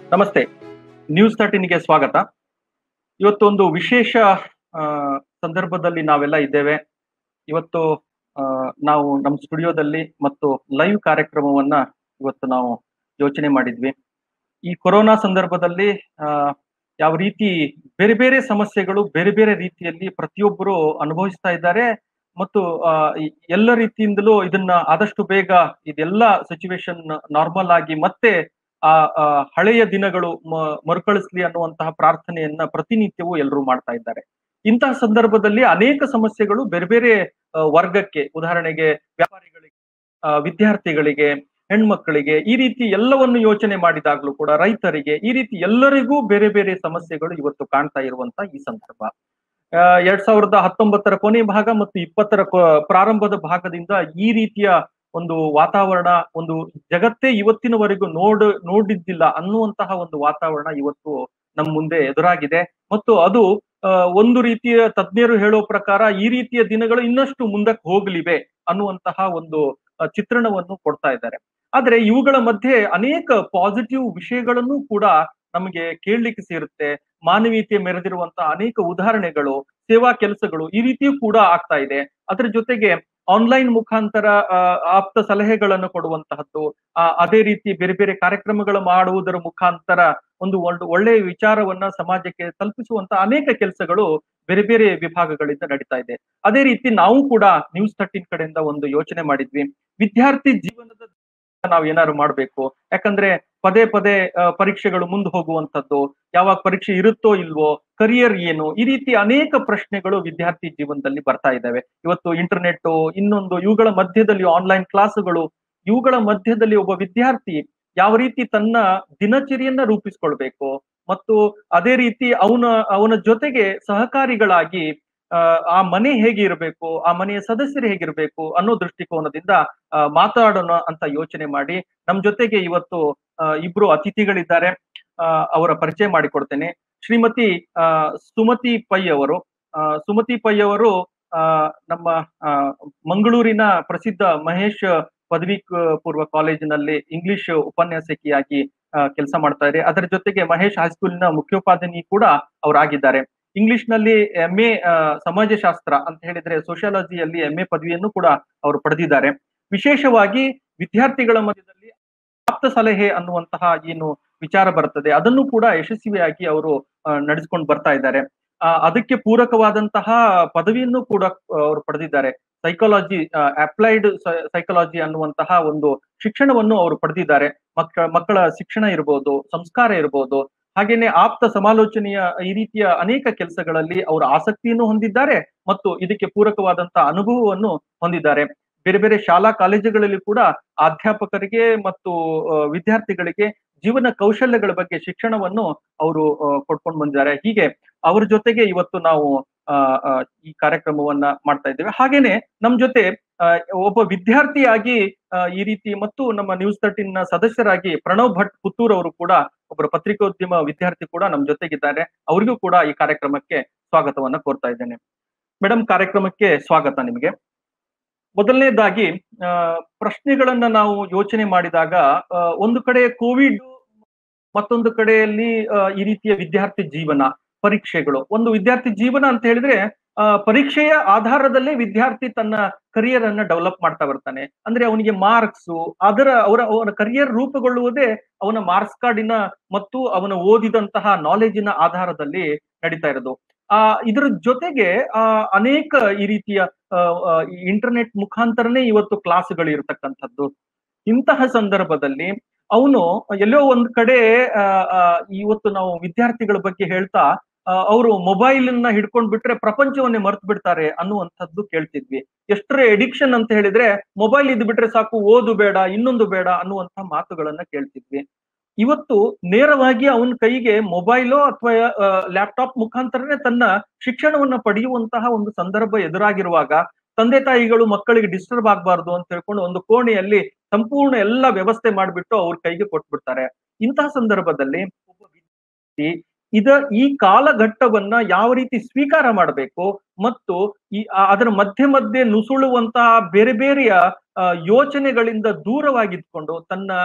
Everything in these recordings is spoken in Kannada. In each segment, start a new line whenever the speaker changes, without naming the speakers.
ನಮಸ್ತೆ ನ್ಯೂಸ್ ತರ್ಟೀನ್ಗೆ ಸ್ವಾಗತ ಇವತ್ತು ಒಂದು ವಿಶೇಷ ಆ, ಸಂದರ್ಭದಲ್ಲಿ ನಾವೆಲ್ಲ ಇದ್ದೇವೆ ಇವತ್ತು ಆ, ನಾವು ನಮ್ಮ ಸ್ಟುಡಿಯೋದಲ್ಲಿ ಮತ್ತು ಲೈವ್ ಕಾರ್ಯಕ್ರಮವನ್ನ ಇವತ್ತು ನಾವು ಯೋಚನೆ ಮಾಡಿದ್ವಿ ಈ ಕೊರೋನಾ ಸಂದರ್ಭದಲ್ಲಿ ಆ, ಯಾವ ರೀತಿ ಬೇರೆ ಬೇರೆ ಸಮಸ್ಯೆಗಳು ಬೇರೆ ಬೇರೆ ರೀತಿಯಲ್ಲಿ ಪ್ರತಿಯೊಬ್ಬರು ಅನುಭವಿಸ್ತಾ ಇದ್ದಾರೆ ಮತ್ತು ಆ, ಈ ಎಲ್ಲ ರೀತಿಯಿಂದಲೂ ಇದನ್ನ ಆದಷ್ಟು ಬೇಗ ಇದೆಲ್ಲ ಸಿಚುವೇಶನ್ ನಾರ್ಮಲ್ ಆಗಿ ಮತ್ತೆ ಆ ಆ, ಹಳೆಯ ದಿನಗಳು ಮ- ಮರುಕಳಿಸ್ಲಿ ಅನ್ನುವಂತಹ ಪ್ರಾರ್ಥನೆಯನ್ನ ಪ್ರತಿನಿತ್ಯವೂ ಎಲ್ಲರೂ ಮಾಡ್ತಾ ಇದ್ದಾರೆ ಇಂತಹ ಸಂದರ್ಭದಲ್ಲಿ ಅನೇಕ ಸಮಸ್ಯೆಗಳು ಬೇರೆ ಬೇರೆ ಆ, ವರ್ಗಕ್ಕೆ ಉದಾಹರಣೆಗೆ ವ್ಯಾಪಾರಿಗಳಿಗೆ ಆ, ವಿದ್ಯಾರ್ಥಿಗಳಿಗೆ ಹೆಣ್ಮಕ್ಕಳಿಗೆ ಈ ರೀತಿ ಎಲ್ಲವನ್ನು ಯೋಚನೆ ಮಾಡಿದಾಗ್ಲೂ ಕೂಡ ರೈತರಿಗೆ ಈ ರೀತಿ ಎಲ್ಲರಿಗೂ ಬೇರೆ ಬೇರೆ ಸಮಸ್ಯೆಗಳು ಇವತ್ತು ಕಾಣ್ತಾ ಇರುವಂತ ಈ ಸಂದರ್ಭ ಆ, ಎರಡ್ ಸಾವಿರದ ಹತ್ತೊಂಬತ್ತರ ಕೊನೆ ಭಾಗ ಮತ್ತು ಇಪ್ಪತ್ತರ ಕೊ- ಪ್ರಾರಂಭದ ಭಾಗದಿಂದ ಈ ರೀತಿಯ ಒಂದು ವಾತಾವರಣ ಒಂದು ಜಗತ್ತೇ ಇವತ್ತಿನವರೆಗೂ ನೋಡ್ ನೋಡಿದ್ದಿಲ್ಲ ಅನ್ನುವಂತಹ ಒಂದು ವಾತಾವರಣ ಇವತ್ತು ನಮ್ಮ ಮುಂದೆ ಎದುರಾಗಿದೆ ಮತ್ತು ಅದು ಆ, ಒಂದು ರೀತಿಯ ತಜ್ಞರು ಹೇಳೋ ಪ್ರಕಾರ ಈ ರೀತಿಯ ದಿನಗಳು ಇನ್ನಷ್ಟು ಮುಂದಕ್ಕೆ ಹೋಗ್ಲಿವೆ ಅನ್ನುವಂತಹ ಒಂದು ಆ, ಚಿತ್ರಣವನ್ನು ಕೊಡ್ತಾ ಇದ್ದಾರೆ ಆದ್ರೆ ಇವುಗಳ ಮಧ್ಯೆ ಅನೇಕ ಪಾಸಿಟಿವ್ ವಿಷಯಗಳನ್ನು ಕೂಡ ನಮಗೆ ಕೇಳಲಿಕ್ಕೆ ಸೇರುತ್ತೆ ಮಾನವೀಯತೆ ಮೆರೆದಿರುವಂತಹ ಅನೇಕ ಉದಾಹರಣೆಗಳು ಸೇವಾ ಕೆಲಸಗಳು ಈ ರೀತಿಯೂ ಕೂಡ ಆಗ್ತಾ ಇದೆ ಅದರ ಜೊತೆಗೆ ಆನ್ಲೈನ್ ಮುಖಾಂತರ ಆ, ಆಪ್ತ ಸಲಹೆಗಳನ್ನು ಕೊಡುವಂತಹದ್ದು ಆ, ಅದೇ ರೀತಿ ಬೇರೆ ಬೇರೆ ಕಾರ್ಯಕ್ರಮಗಳು ಮಾಡುವುದರ ಮುಖಾಂತರ ಒಂದು ಒಂದು ಒಳ್ಳೆಯ ವಿಚಾರವನ್ನ ಸಮಾಜಕ್ಕೆ ತಲುಪಿಸುವಂತ ಅನೇಕ ಕೆಲಸಗಳು ಬೇರೆ ಬೇರೆ ವಿಭಾಗಗಳಿಂದ ನಡೀತಾ ಇದೆ ಅದೇ ರೀತಿ ನಾವು ಕೂಡ ನ್ಯೂಸ್ ಥರ್ಟೀನ್ ಕಡೆಯಿಂದ ಒಂದು ಯೋಚನೆ ಮಾಡಿದ್ವಿ ವಿದ್ಯಾರ್ಥಿ ಜೀವನದ ನಾವು ಏನಾದ್ರು ಮಾಡ್ಬೇಕು ಯಾಕಂದ್ರೆ ಪದೇ ಪದೇ ಆ, ಪರೀಕ್ಷೆಗಳು ಮುಂದೆ ಹೋಗುವಂತದ್ದು ಯಾವಾಗ ಪರೀಕ್ಷೆ ಇರುತ್ತೋ ಇಲ್ವೋ ಕರಿಯರ್ ಏನು ಈ ರೀತಿ ಅನೇಕ ಪ್ರಶ್ನೆಗಳು ವಿದ್ಯಾರ್ಥಿ ಜೀವನದಲ್ಲಿ ಬರ್ತಾ ಇದ್ದಾವೆ ಇವತ್ತು ಇಂಟರ್ನೆಟ್ ಇನ್ನೊಂದು ಇವುಗಳ ಮಧ್ಯದಲ್ಲಿ ಆನ್ಲೈನ್ ಕ್ಲಾಸುಗಳು ಇವುಗಳ ಮಧ್ಯದಲ್ಲಿ ಒಬ್ಬ ವಿದ್ಯಾರ್ಥಿ ಯಾವ ರೀತಿ ತನ್ನ ದಿನಚರಿಯನ್ನ ರೂಪಿಸ್ಕೊಳ್ಬೇಕು ಮತ್ತು ಅದೇ ರೀತಿ ಅವನ ಅವನ ಜೊತೆಗೆ ಸಹಕಾರಿಗಳಾಗಿ ಆ, ಆ ಮನೆ ಹೇಗೆ ಇರಬೇಕು ಆ ಮನೆಯ ಸದಸ್ಯರು ಹೇಗಿರ್ಬೇಕು ಅನ್ನೋ ದೃಷ್ಟಿಕೋನದಿಂದ ಆ, ಮಾತಾಡೋಣ ಅಂತ ಯೋಚನೆ ಮಾಡಿ ನಮ್ ಜೊತೆಗೆ ಇವತ್ತು ಆ, ಇಬ್ರು ಅತಿಥಿಗಳಿದ್ದಾರೆ ಆ, ಅವರ ಪರಿಚಯ ಮಾಡಿಕೊಡ್ತೇನೆ ಶ್ರೀಮತಿ ಆ, ಸುಮತಿ ಪೈ ಅವರು ಆ, ಸುಮತಿ ಪೈ ಅವರು ಆ, ನಮ್ಮ ಆ, ಮಂಗಳೂರಿನ ಪ್ರಸಿದ್ಧ ಮಹೇಶ್ ಪದವಿ ಕ- ಪೂರ್ವ ಕಾಲೇಜಿನಲ್ಲಿ ಇಂಗ್ಲಿಷ್ ಉಪನ್ಯಾಸಕಿಯಾಗಿ ಕೆಲಸ ಮಾಡ್ತಾ ಇದ್ದಾರೆ ಅದರ ಜೊತೆಗೆ ಮಹೇಶ್ ಹೈಸ್ಕೂಲಿನ ಮುಖ್ಯೋಪಾಧ್ಯಾಯಿ ಕೂಡ ಅವರಾಗಿದ್ದಾರೆ ಇಂಗ್ಲಿಷ್ ನಲ್ಲಿ ಎಂ ಎ ಸಮಾಜಶಾಸ್ತ್ರ ಅಂತ ಹೇಳಿದ್ರೆ ಸೋಷಿಯಾಲಜಿಯಲ್ಲಿ ಎಂ ಎ ಪದವಿಯನ್ನು ಕೂಡ ಅವರು ಪಡೆದಿದ್ದಾರೆ ವಿಶೇಷವಾಗಿ ವಿದ್ಯಾರ್ಥಿಗಳ ಮಧ್ಯದಲ್ಲಿ ಆಪ್ತ ಸಲಹೆ ಅನ್ನುವಂತಹ ಏನು ವಿಚಾರ ಬರ್ತದೆ ಅದನ್ನು ಕೂಡ ಯಶಸ್ವಿಯಾಗಿ ಅವರು ನಡೆಸ್ಕೊಂಡು ಬರ್ತಾ ಇದ್ದಾರೆ ಆ, ಅದಕ್ಕೆ ಪೂರಕವಾದಂತಹ ಪದವಿಯನ್ನು ಕೂಡ ಆ, ಅವರು ಪಡೆದಿದ್ದಾರೆ ಸೈಕಾಲಜಿ ಅಪ್ಲೈಡ್ ಸೈಕಾಲಜಿ ಅನ್ನುವಂತಹ ಒಂದು ಶಿಕ್ಷಣವನ್ನು ಅವರು ಪಡೆದಿದ್ದಾರೆ ಮಕ್ಕಳ ಮಕ್ಕಳ ಶಿಕ್ಷಣ ಇರ್ಬೋದು ಸಂಸ್ಕಾರ ಇರ್ಬೋದು ಹಾಗೇನೆ ಆಪ್ತ ಸಮಾಲೋಚನೆಯ ಈ ರೀತಿಯ ಅನೇಕ ಕೆಲಸಗಳಲ್ಲಿ ಅವರು ಆಸಕ್ತಿಯನ್ನು ಹೊಂದಿದ್ದಾರೆ ಮತ್ತು ಇದಕ್ಕೆ ಪೂರಕವಾದಂತಹ ಅನುಭವವನ್ನು ಹೊಂದಿದ್ದಾರೆ ಬೇರೆ ಬೇರೆ ಶಾಲಾ ಕಾಲೇಜುಗಳಲ್ಲಿ ಕೂಡ ಅಧ್ಯಾಪಕರಿಗೆ ಮತ್ತು ಆ, ವಿದ್ಯಾರ್ಥಿಗಳಿಗೆ ಜೀವನ ಕೌಶಲ್ಯಗಳ ಬಗ್ಗೆ ಶಿಕ್ಷಣವನ್ನು ಅವರು ಕೊಡ್ಕೊಂಡು ಬಂದಿದ್ದಾರೆ ಹೀಗೆ ಅವ್ರ ಜೊತೆಗೆ ಇವತ್ತು ನಾವು ಆ, ಆ, ಈ ಕಾರ್ಯಕ್ರಮವನ್ನ ಮಾಡ್ತಾ ಇದ್ದೇವೆ ಹಾಗೇನೆ ನಮ್ ಜೊತೆ ಆ, ಒಬ್ಬ ವಿದ್ಯಾರ್ಥಿಯಾಗಿ ಆ, ಈ ರೀತಿ ಮತ್ತು ನಮ್ಮ ನ್ಯೂಸ್ ತರ್ಟೀನ್ ನ ಸದಸ್ಯರಾಗಿ ಪ್ರಣವ್ ಭಟ್ ಪುತ್ತೂರ್ ಅವರು ಕೂಡ ಒಬ್ಬರ ಪತ್ರಿಕೋದ್ಯಮ ವಿದ್ಯಾರ್ಥಿ ಕೂಡ ನಮ್ ಜೊತೆಗಿದ್ದಾರೆ ಅವರಿಗೂ ಕೂಡ ಈ ಕಾರ್ಯಕ್ರಮಕ್ಕೆ ಸ್ವಾಗತವನ್ನ ಕೋರ್ತಾ ಇದ್ದೇನೆ ಮೇಡಮ್ ಕಾರ್ಯಕ್ರಮಕ್ಕೆ ಸ್ವಾಗತ ನಿಮಗೆ ಮೊದಲನೇದಾಗಿ ಆ, ಪ್ರಶ್ನೆಗಳನ್ನ ನಾವು ಯೋಚನೆ ಮಾಡಿದಾಗ ಆ, ಒಂದು ಕಡೆ ಕೋವಿಡ್ ಮತ್ತೊಂದು ಕಡೆಯಲ್ಲಿ ಆ, ಈ ರೀತಿಯ ವಿದ್ಯಾರ್ಥಿ ಜೀವನ ಪರೀಕ್ಷೆಗಳು ಒಂದು ವಿದ್ಯಾರ್ಥಿ ಜೀವನ ಅಂತ ಹೇಳಿದ್ರೆ ಆ, ಪರೀಕ್ಷೆಯ ಆಧಾರದಲ್ಲೇ ವಿದ್ಯಾರ್ಥಿ ತನ್ನ ಕರಿಯರ್ ಅನ್ನ ಡೆವಲಪ್ ಮಾಡ್ತಾ ಬರ್ತಾನೆ ಅಂದ್ರೆ ಅವನಿಗೆ ಮಾರ್ಕ್ಸ್ ಅದರ ಅವರ ಅವನ ಕರಿಯರ್ ರೂಪುಗೊಳ್ಳುವುದೇ ಅವನ ಮಾರ್ಕ್ಸ್ ಕಾರ್ಡಿನ ಮತ್ತು ಅವನ ಓದಿದಂತಹ ನಾಲೆಜಿನ ಆಧಾರದಲ್ಲಿ ನಡೀತಾ ಇರೋದು ಆ ಇದರ ಜೊತೆಗೆ ಆ ಅನೇಕ ಈ ರೀತಿಯ ಇಂಟರ್ನೆಟ್ ಮುಖಾಂತರನೇ ಇವತ್ತು ಕ್ಲಾಸ್ಗಳು ಇರತಕ್ಕಂಥದ್ದು ಇಂತಹ ಸಂದರ್ಭದಲ್ಲಿ ಅವನು ಎಲ್ಲೋ ಒಂದ್ ಕಡೆ ಆ, ಆ, ಇವತ್ತು ನಾವು ವಿದ್ಯಾರ್ಥಿಗಳ ಬಗ್ಗೆ ಹೇಳ್ತಾ ಅವರು ಮೊಬೈಲ್ ಅನ್ನ ಹಿಡ್ಕೊಂಡ್ ಬಿಟ್ರೆ ಪ್ರಪಂಚವನ್ನೇ ಮರ್ತು ಬಿಡ್ತಾರೆ ಅನ್ನುವಂಥದ್ದು ಕೇಳ್ತಿದ್ವಿ ಎಷ್ಟರ ಎಡಿಕ್ಷನ್ ಅಂತ ಹೇಳಿದ್ರೆ ಮೊಬೈಲ್ ಇದ್ ಬಿಟ್ರೆ ಸಾಕು ಓದು ಬೇಡ ಇನ್ನೊಂದು ಬೇಡ ಅನ್ನುವಂಥ ಮಾತುಗಳನ್ನ ಕೇಳ್ತಿದ್ವಿ ಇವತ್ತು ನೇರವಾಗಿ ಅವನ ಕೈಗೆ ಮೊಬೈಲೋ ಅಥವಾ ಲ್ಯಾಪ್ಟಾಪ್ ಮುಖಾಂತರನೇ ತನ್ನ ಶಿಕ್ಷಣವನ್ನ ಪಡೆಯುವಂತಹ ಒಂದು ಸಂದರ್ಭ ಎದುರಾಗಿರುವಾಗ ತಂದೆ ತಾಯಿಗಳು ಮಕ್ಕಳಿಗೆ ಡಿಸ್ಟರ್ಬ್ ಆಗಬಾರ್ದು ಅಂತ ಹೇಳ್ಕೊಂಡು ಒಂದು ಕೋಣೆಯಲ್ಲಿ ಸಂಪೂರ್ಣ ಎಲ್ಲ ವ್ಯವಸ್ಥೆ ಮಾಡಿಬಿಟ್ಟು ಅವ್ರ ಕೈಗೆ ಕೊಟ್ಬಿಡ್ತಾರೆ ಇಂತಹ ಸಂದರ್ಭದಲ್ಲಿ ಒಬ್ಬ ವಿದ್ಯಾರ್ಥಿ ಇದ ಈ ಕಾಲಘಟ್ಟವನ್ನ ಯಾವ ರೀತಿ ಸ್ವೀಕಾರ ಮಾಡಬೇಕು ಮತ್ತು ಈ ಆ- ಅದರ ಮಧ್ಯೆ ಮಧ್ಯೆ ನುಸುಳುವಂತಹ ಬೇರೆ ಬೇರೆಯ ಆ, ಯೋಚನೆಗಳಿಂದ ದೂರವಾಗಿದ್ಕೊಂಡು ತನ್ನ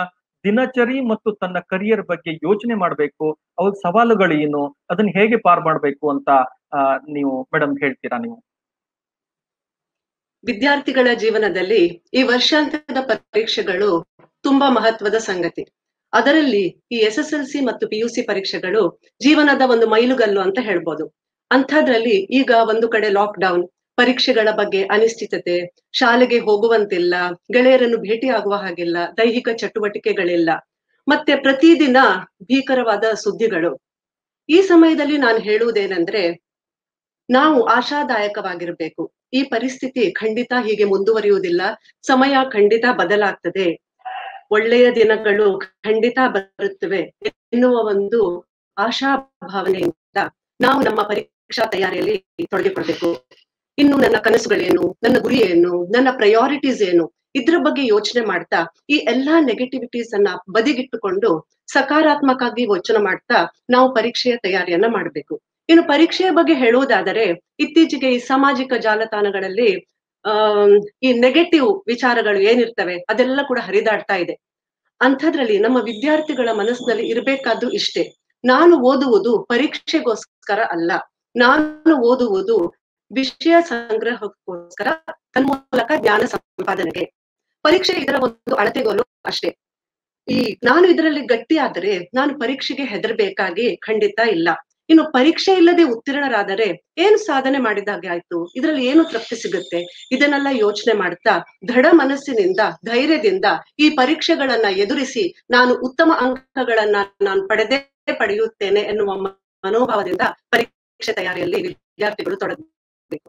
ದಿನಚರಿ ಮತ್ತು ತನ್ನ ಕರಿಯರ್ ಬಗ್ಗೆ ಯೋಚನೆ ಮಾಡಬೇಕು ಅವ್ರ ಸವಾಲುಗಳು ಏನು ಅದನ್ನ ಹೇಗೆ ಪಾರ್ ಮಾಡಬೇಕು ಅಂತ ಆ, ನೀವು ಮೇಡಮ್ ಹೇಳ್ತೀರಾ ನೀವು
ವಿದ್ಯಾರ್ಥಿಗಳ ಜೀವನದಲ್ಲಿ ಈ ವರ್ಷಾಂತ್ಯದ ಪರೀಕ್ಷೆಗಳು ತುಂಬಾ ಮಹತ್ವದ ಸಂಗತಿ ಅದರಲ್ಲಿ ಈ ಎಸ್ ಎಸ್ ಎಲ್ ಸಿ ಮತ್ತು ಪಿ ಯು ಸಿ ಪರೀಕ್ಷೆಗಳು ಜೀವನದ ಒಂದು ಮೈಲುಗಲ್ಲು ಅಂತ ಹೇಳ್ಬೋದು ಅಂಥದ್ರಲ್ಲಿ ಈಗ ಒಂದು ಕಡೆ ಲಾಕ್ ಡೌನ್ ಪರೀಕ್ಷೆಗಳ ಬಗ್ಗೆ ಅನಿಶ್ಚಿತತೆ ಶಾಲೆಗೆ ಹೋಗುವಂತಿಲ್ಲ ಗೆಳೆಯರನ್ನು ಭೇಟಿ ಆಗುವ ಹಾಗಿಲ್ಲ ದೈಹಿಕ ಚಟುವಟಿಕೆಗಳಿಲ್ಲ ಮತ್ತೆ ಪ್ರತಿದಿನ ಭೀಕರವಾದ ಸುದ್ದಿಗಳು ಈ ಸಮಯದಲ್ಲಿ ನಾನು ಹೇಳುವುದೇನೆಂದ್ರೆ ನಾವು ಆಶಾದಾಯಕವಾಗಿರ್ಬೇಕು ಈ ಪರಿಸ್ಥಿತಿ ಖಂಡಿತ ಹೀಗೆ ಮುಂದುವರಿಯುವುದಿಲ್ಲ ಸಮಯ ಖಂಡಿತ ಬದಲಾಗ್ತದೆ ಒಳ್ಳೆಯ ದಿನಗಳು ಖಂಡಿತ ಬರುತ್ತವೆ ಎನ್ನುವ ಒಂದು ಆಶಾ ಭಾವನೆಯಿಂದ ನಾವು ನಮ್ಮ ಪರೀಕ್ಷಾ ತಯಾರಿಯಲ್ಲಿ ತೊಡಗಿಕೊಳ್ಬೇಕು ಇನ್ನು ನನ್ನ ಕನಸುಗಳೇನು ನನ್ನ ಗುರಿ ಏನು ನನ್ನ ಪ್ರಯಾರಿಟೀಸ್ ಏನು ಇದ್ರ ಬಗ್ಗೆ ಯೋಚನೆ ಮಾಡ್ತಾ ಈ ಎಲ್ಲಾ ನೆಗೆಟಿವಿಟೀಸ್ ಅನ್ನ ಬದಿಗಿಟ್ಟುಕೊಂಡು ಸಕಾರಾತ್ಮಕವಾಗಿ ಯೋಚನೆ ಮಾಡ್ತಾ ನಾವು ಪರೀಕ್ಷೆಯ ತಯಾರಿಯನ್ನ ಮಾಡಬೇಕು ಇನ್ನು ಪರೀಕ್ಷೆಯ ಬಗ್ಗೆ ಹೇಳುವುದಾದರೆ ಇತ್ತೀಚೆಗೆ ಈ ಸಾಮಾಜಿಕ ಜಾಲತಾಣಗಳಲ್ಲಿ ಆ ಈ ನೆಗೆಟಿವ್ ವಿಚಾರಗಳು ಏನಿರ್ತವೆ ಅದೆಲ್ಲ ಕೂಡ ಹರಿದಾಡ್ತಾ ಇದೆ ಅಂಥದ್ರಲ್ಲಿ ನಮ್ಮ ವಿದ್ಯಾರ್ಥಿಗಳ ಮನಸ್ಸಿನಲ್ಲಿ ಇರಬೇಕಾದ್ದು ಇಷ್ಟೇ ನಾನು ಓದುವುದು ಪರೀಕ್ಷೆಗೋಸ್ಕರ ಅಲ್ಲ ನಾನು ಓದುವುದು ವಿಷಯ ಸಂಗ್ರಹಕ್ಕೋಸ್ಕರ ತನ್ಮೂಲಕ ಜ್ಞಾನ ಸಂಪಾದನೆಗೆ ಪರೀಕ್ಷೆ ಇದರ ಒಂದು ಅಳತೆಗೋಲು ಅಷ್ಟೇ ಈ ನಾನು ಇದರಲ್ಲಿ ಗಟ್ಟಿ ಆದರೆ ನಾನು ಪರೀಕ್ಷೆಗೆ ಹೆದರ್ಬೇಕಾಗಿ ಖಂಡಿತ ಇಲ್ಲ ಇನ್ನು ಪರೀಕ್ಷೆ ಇಲ್ಲದೆ ಉತ್ತೀರ್ಣರಾದರೆ ಏನು ಸಾಧನೆ ಮಾಡಿದಾಗೆ ಆಯ್ತು ಇದರಲ್ಲಿ ಏನು ತೃಪ್ತಿ ಸಿಗುತ್ತೆ ಇದನ್ನೆಲ್ಲ ಯೋಚನೆ ಮಾಡ್ತಾ ದೃಢ ಮನಸ್ಸಿನಿಂದ ಧೈರ್ಯದಿಂದ ಈ ಪರೀಕ್ಷೆಗಳನ್ನ ಎದುರಿಸಿ ನಾನು ಉತ್ತಮ ಅಂಕಗಳನ್ನ ನಾನು ಪಡೆದೇ ಪಡೆಯುತ್ತೇನೆ ಎನ್ನುವ ಮನೋಭಾವದಿಂದ ಪರೀಕ್ಷೆ ತಯಾರಿಯಲ್ಲಿ ವಿದ್ಯಾರ್ಥಿಗಳು ತೊಡಗಬೇಕು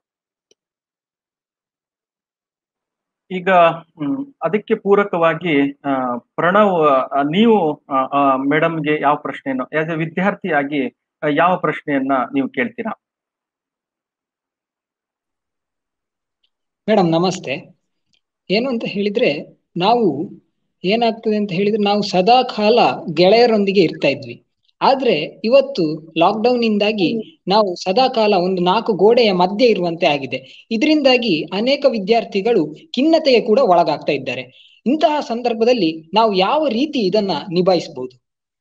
ಈಗ ಹ್ಮ್, ಅದಕ್ಕೆ ಪೂರಕವಾಗಿ ಆ, ಪ್ರಣವ್ ಆ, ನೀವು ಮೇಡಮ್ಗೆ ಯಾವ ಪ್ರಶ್ನೆಯನ್ನು ಆಸ್ ಎ ವಿದ್ಯಾರ್ಥಿಯಾಗಿ ಆ, ಯಾವ ಪ್ರಶ್ನೆಯನ್ನ ನೀವು ಕೇಳ್ತೀರಾ
ಮೇಡಮ್ ನಮಸ್ತೆ ಏನು ಅಂತ ಹೇಳಿದ್ರೆ ನಾವು ಏನಾಗ್ತದೆ ಅಂತ ಹೇಳಿದ್ರೆ ನಾವು ಸದಾ ಕಾಲ ಗೆಳೆಯರೊಂದಿಗೆ ಇರ್ತಾ ಇದ್ವಿ ಆದ್ರೆ ಇವತ್ತು ಲಾಕ್ಡೌನ್ ಇಂದಾಗಿ ನಾವು ಸದಾ ಕಾಲ ಒಂದು ನಾಲ್ಕು ಗೋಡೆಯ ಮಧ್ಯೆ ಇರುವಂತೆ ಆಗಿದೆ ಇದರಿಂದಾಗಿ ಅನೇಕ ವಿದ್ಯಾರ್ಥಿಗಳು ಖಿನ್ನತೆಗೆ ಕೂಡ ಒಳಗಾಗ್ತಾ ಇದ್ದಾರೆ ಇಂತಹ ಸಂದರ್ಭದಲ್ಲಿ ನಾವು ಯಾವ ರೀತಿ ಇದನ್ನ ನಿಭಾಯಿಸಬಹುದು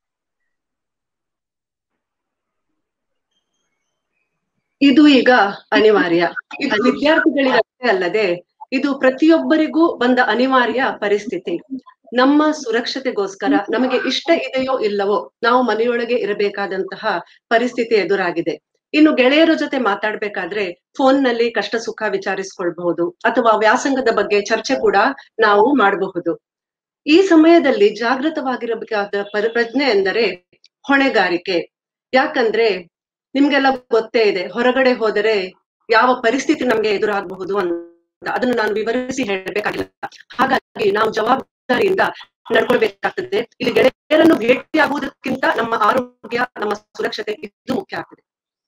ಇದು ಈಗ ಅನಿವಾರ್ಯ ಇದು ವಿದ್ಯಾರ್ಥಿಗಳಿಗೆ ಅಷ್ಟೇ ಅಲ್ಲದೆ ಇದು ಪ್ರತಿಯೊಬ್ಬರಿಗೂ ಬಂದ ಅನಿವಾರ್ಯ ಪರಿಸ್ಥಿತಿ ನಮ್ಮ ಸುರಕ್ಷತೆಗೋಸ್ಕರ ನಮಗೆ ಇಷ್ಟ ಇದೆಯೋ ಇಲ್ಲವೋ ನಾವು ಮನೆಯೊಳಗೆ ಇರಬೇಕಾದಂತಹ ಪರಿಸ್ಥಿತಿ ಎದುರಾಗಿದೆ ಇನ್ನು ಗೆಳೆಯರ ಜೊತೆ ಮಾತಾಡ್ಬೇಕಾದ್ರೆ ಫೋನ್ ನಲ್ಲಿ ಕಷ್ಟ ಸುಖ ವಿಚಾರಿಸ್ಕೊಳ್ಬಹುದು ಅಥವಾ ವ್ಯಾಸಂಗದ ಬಗ್ಗೆ ಚರ್ಚೆ ಕೂಡ ನಾವು ಮಾಡಬಹುದು ಈ ಸಮಯದಲ್ಲಿ ಜಾಗೃತವಾಗಿರಬೇಕಾದ ಪರ ಪ್ರಜ್ಞೆ ಎಂದರೆ ಹೊಣೆಗಾರಿಕೆ ಯಾಕಂದ್ರೆ ನಿಮ್ಗೆಲ್ಲ ಗೊತ್ತೇ ಇದೆ ಹೊರಗಡೆ ಹೋದರೆ ಯಾವ ಪರಿಸ್ಥಿತಿ ನಮ್ಗೆ ಎದುರಾಗಬಹುದು ಅಂತ ಅದನ್ನು ನಾನು ವಿವರಿಸಿ ಹೇಳಬೇಕಾಗಿಲ್ಲ ಹಾಗಾಗಿ ನಾವು ಜವಾಬ್ದಾರಿಯಿಂದ ನಡ್ಕೊಳ್ಬೇಕಾಗ್ತದೆ ಇಲ್ಲಿ ಗೆಳೆಯರನ್ನು ಭೇಟಿಯಾಗುವುದಕ್ಕಿಂತ ನಮ್ಮ ಆರೋಗ್ಯ ನಮ್ಮ ಸುರಕ್ಷತೆ ಇದು ಮುಖ್ಯ ಆಗ್ತದೆ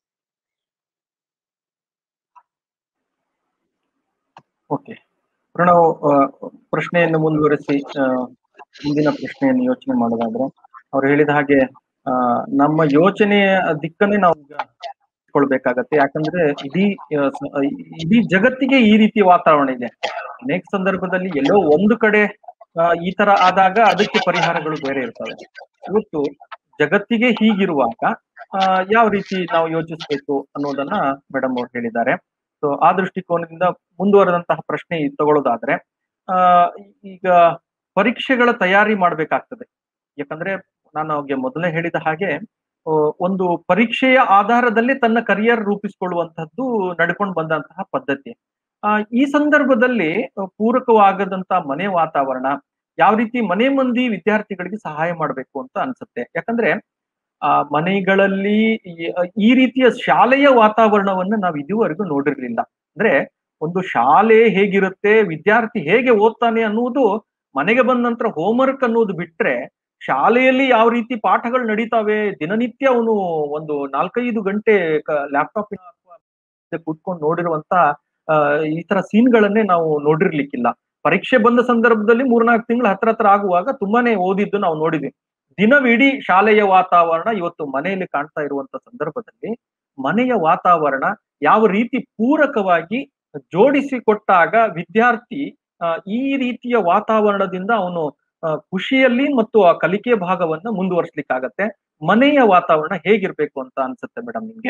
ಓಕೆ ಪ್ರಣವ್ ಆ, ಪ್ರಶ್ನೆಯನ್ನು ಮುಂದುವರಿಸಿ ಆ, ಮುಂದಿನ ಪ್ರಶ್ನೆಯನ್ನು ಯೋಚನೆ ಮಾಡೋದಾದ್ರೆ ಅವ್ರು ಹೇಳಿದ ಹಾಗೆ ಆ, ನಮ್ಮ ಯೋಚನೆಯ ದಿಕ್ಕನ್ನೇ ನಾವು ಈಗ ಕೊಳ್ಬೇಕಾಗತ್ತೆ ಯಾಕಂದ್ರೆ ಇಡೀ ಆ, ಸ- ಇಡೀ ಜಗತ್ತಿಗೆ ಈ ರೀತಿ ವಾತಾವರಣ ಇದೆ ಅನೇಕ ಸಂದರ್ಭದಲ್ಲಿ ಎಲ್ಲೋ ಒಂದು ಕಡೆ ಆ, ಈ ತರ ಆದಾಗ ಅದಕ್ಕೆ ಪರಿಹಾರಗಳು ಬೇರೆ ಇರ್ತವೆ ಇವತ್ತು ಜಗತ್ತಿಗೆ ಹೀಗಿರುವಾಗ ಆ, ಯಾವ ರೀತಿ ನಾವು ಯೋಚಿಸ್ಬೇಕು ಅನ್ನೋದನ್ನ ಮೇಡಮ್ ಅವ್ರು ಹೇಳಿದ್ದಾರೆ ಸೊ ಆ ದೃಷ್ಟಿಕೋನದಿಂದ ಮುಂದುವರೆದಂತಹ ಪ್ರಶ್ನೆ ತಗೊಳ್ಳೋದಾದ್ರೆ ಆ ಈಗ ಪರೀಕ್ಷೆಗಳ ತಯಾರಿ ಮಾಡ್ಬೇಕಾಗ್ತದೆ ಯಾಕಂದ್ರೆ ನಾನು ಅವ್ರಿಗೆ ಮೊದಲೇ ಹೇಳಿದ ಹಾಗೆ ಆ, ಒಂದು ಪರೀಕ್ಷೆಯ ಆಧಾರದಲ್ಲಿ ತನ್ನ ಕರಿಯರ್ ರೂಪಿಸಿಕೊಳ್ಳುವಂತಹದ್ದು ನಡ್ಕೊಂಡು ಬಂದಂತಹ ಪದ್ಧತಿ ಆ ಈ ಸಂದರ್ಭದಲ್ಲಿ ಆ, ಪೂರಕವಾಗದಂತ ಮನೆ ವಾತಾವರಣ ಯಾವ ರೀತಿ ಮನೆ ಮಂದಿ ವಿದ್ಯಾರ್ಥಿಗಳಿಗೆ ಸಹಾಯ ಮಾಡಬೇಕು ಅಂತ ಅನ್ಸುತ್ತೆ ಯಾಕಂದ್ರೆ ಆ ಮನೆಗಳಲ್ಲಿ ಈ- ಈ ರೀತಿಯ ಶಾಲೆಯ ವಾತಾವರಣವನ್ನ ನಾವು ಇದುವರೆಗೂ ನೋಡಿರ್ಲಿಲ್ಲ ಅಂದ್ರೆ ಒಂದು ಶಾಲೆ ಹೇಗಿರುತ್ತೆ ವಿದ್ಯಾರ್ಥಿ ಹೇಗೆ ಓದ್ತಾನೆ ಅನ್ನುವುದು ಮನೆಗೆ ಬಂದ ನಂತರ ಹೋಮ್ವರ್ಕ್ ಅನ್ನೋದು ಬಿಟ್ರೆ ಶಾಲೆಯಲ್ಲಿ ಯಾವ ರೀತಿ ಪಾಠಗಳು ನಡೀತಾವೆ ದಿನನಿತ್ಯ ಅವನು ಒಂದು ನಾಲ್ಕೈದು ಗಂಟೆ ಲ್ಯಾಪ್ಟಾಪ್ ಕೂತ್ಕೊಂಡು ನೋಡಿರುವಂತ ಆ, ಈ ತರ ಸೀನ್ಗಳನ್ನೇ ನಾವು ನೋಡಿರ್ಲಿಕ್ಕಿಲ್ಲ ಪರೀಕ್ಷೆ ಬಂದ ಸಂದರ್ಭದಲ್ಲಿ ಮೂರ್ನಾಲ್ಕು ತಿಂಗಳು ಹತ್ರ ಹತ್ರ ಆಗುವಾಗ ತುಂಬಾನೇ ಓದಿದ್ದು ನಾವು ನೋಡಿದ್ವಿ ದಿನವಿಡೀ ಶಾಲೆಯ ವಾತಾವರಣ ಇವತ್ತು ಮನೆಯಲ್ಲಿ ಕಾಣ್ತಾ ಇರುವಂತ ಸಂದರ್ಭದಲ್ಲಿ ಮನೆಯ ವಾತಾವರಣ ಯಾವ ರೀತಿ ಪೂರಕವಾಗಿ ಜೋಡಿಸಿ ಕೊಟ್ಟಾಗ ವಿದ್ಯಾರ್ಥಿ ಆ, ಈ ರೀತಿಯ ವಾತಾವರಣದಿಂದ ಅವನು ಆ, ಖುಷಿಯಲ್ಲಿ ಮತ್ತು ಆ ಕಲಿಕೆ ಭಾಗವನ್ನ ಮುಂದುವರಿಸ್ಲಿಕ್ಕಾಗತ್ತೆ ಮನೆಯ ವಾತಾವರಣ ಹೇಗಿರ್ಬೇಕು ಅಂತ ಅನ್ಸುತ್ತೆ ಮೇಡಮ್ ನಿಮ್ಗೆ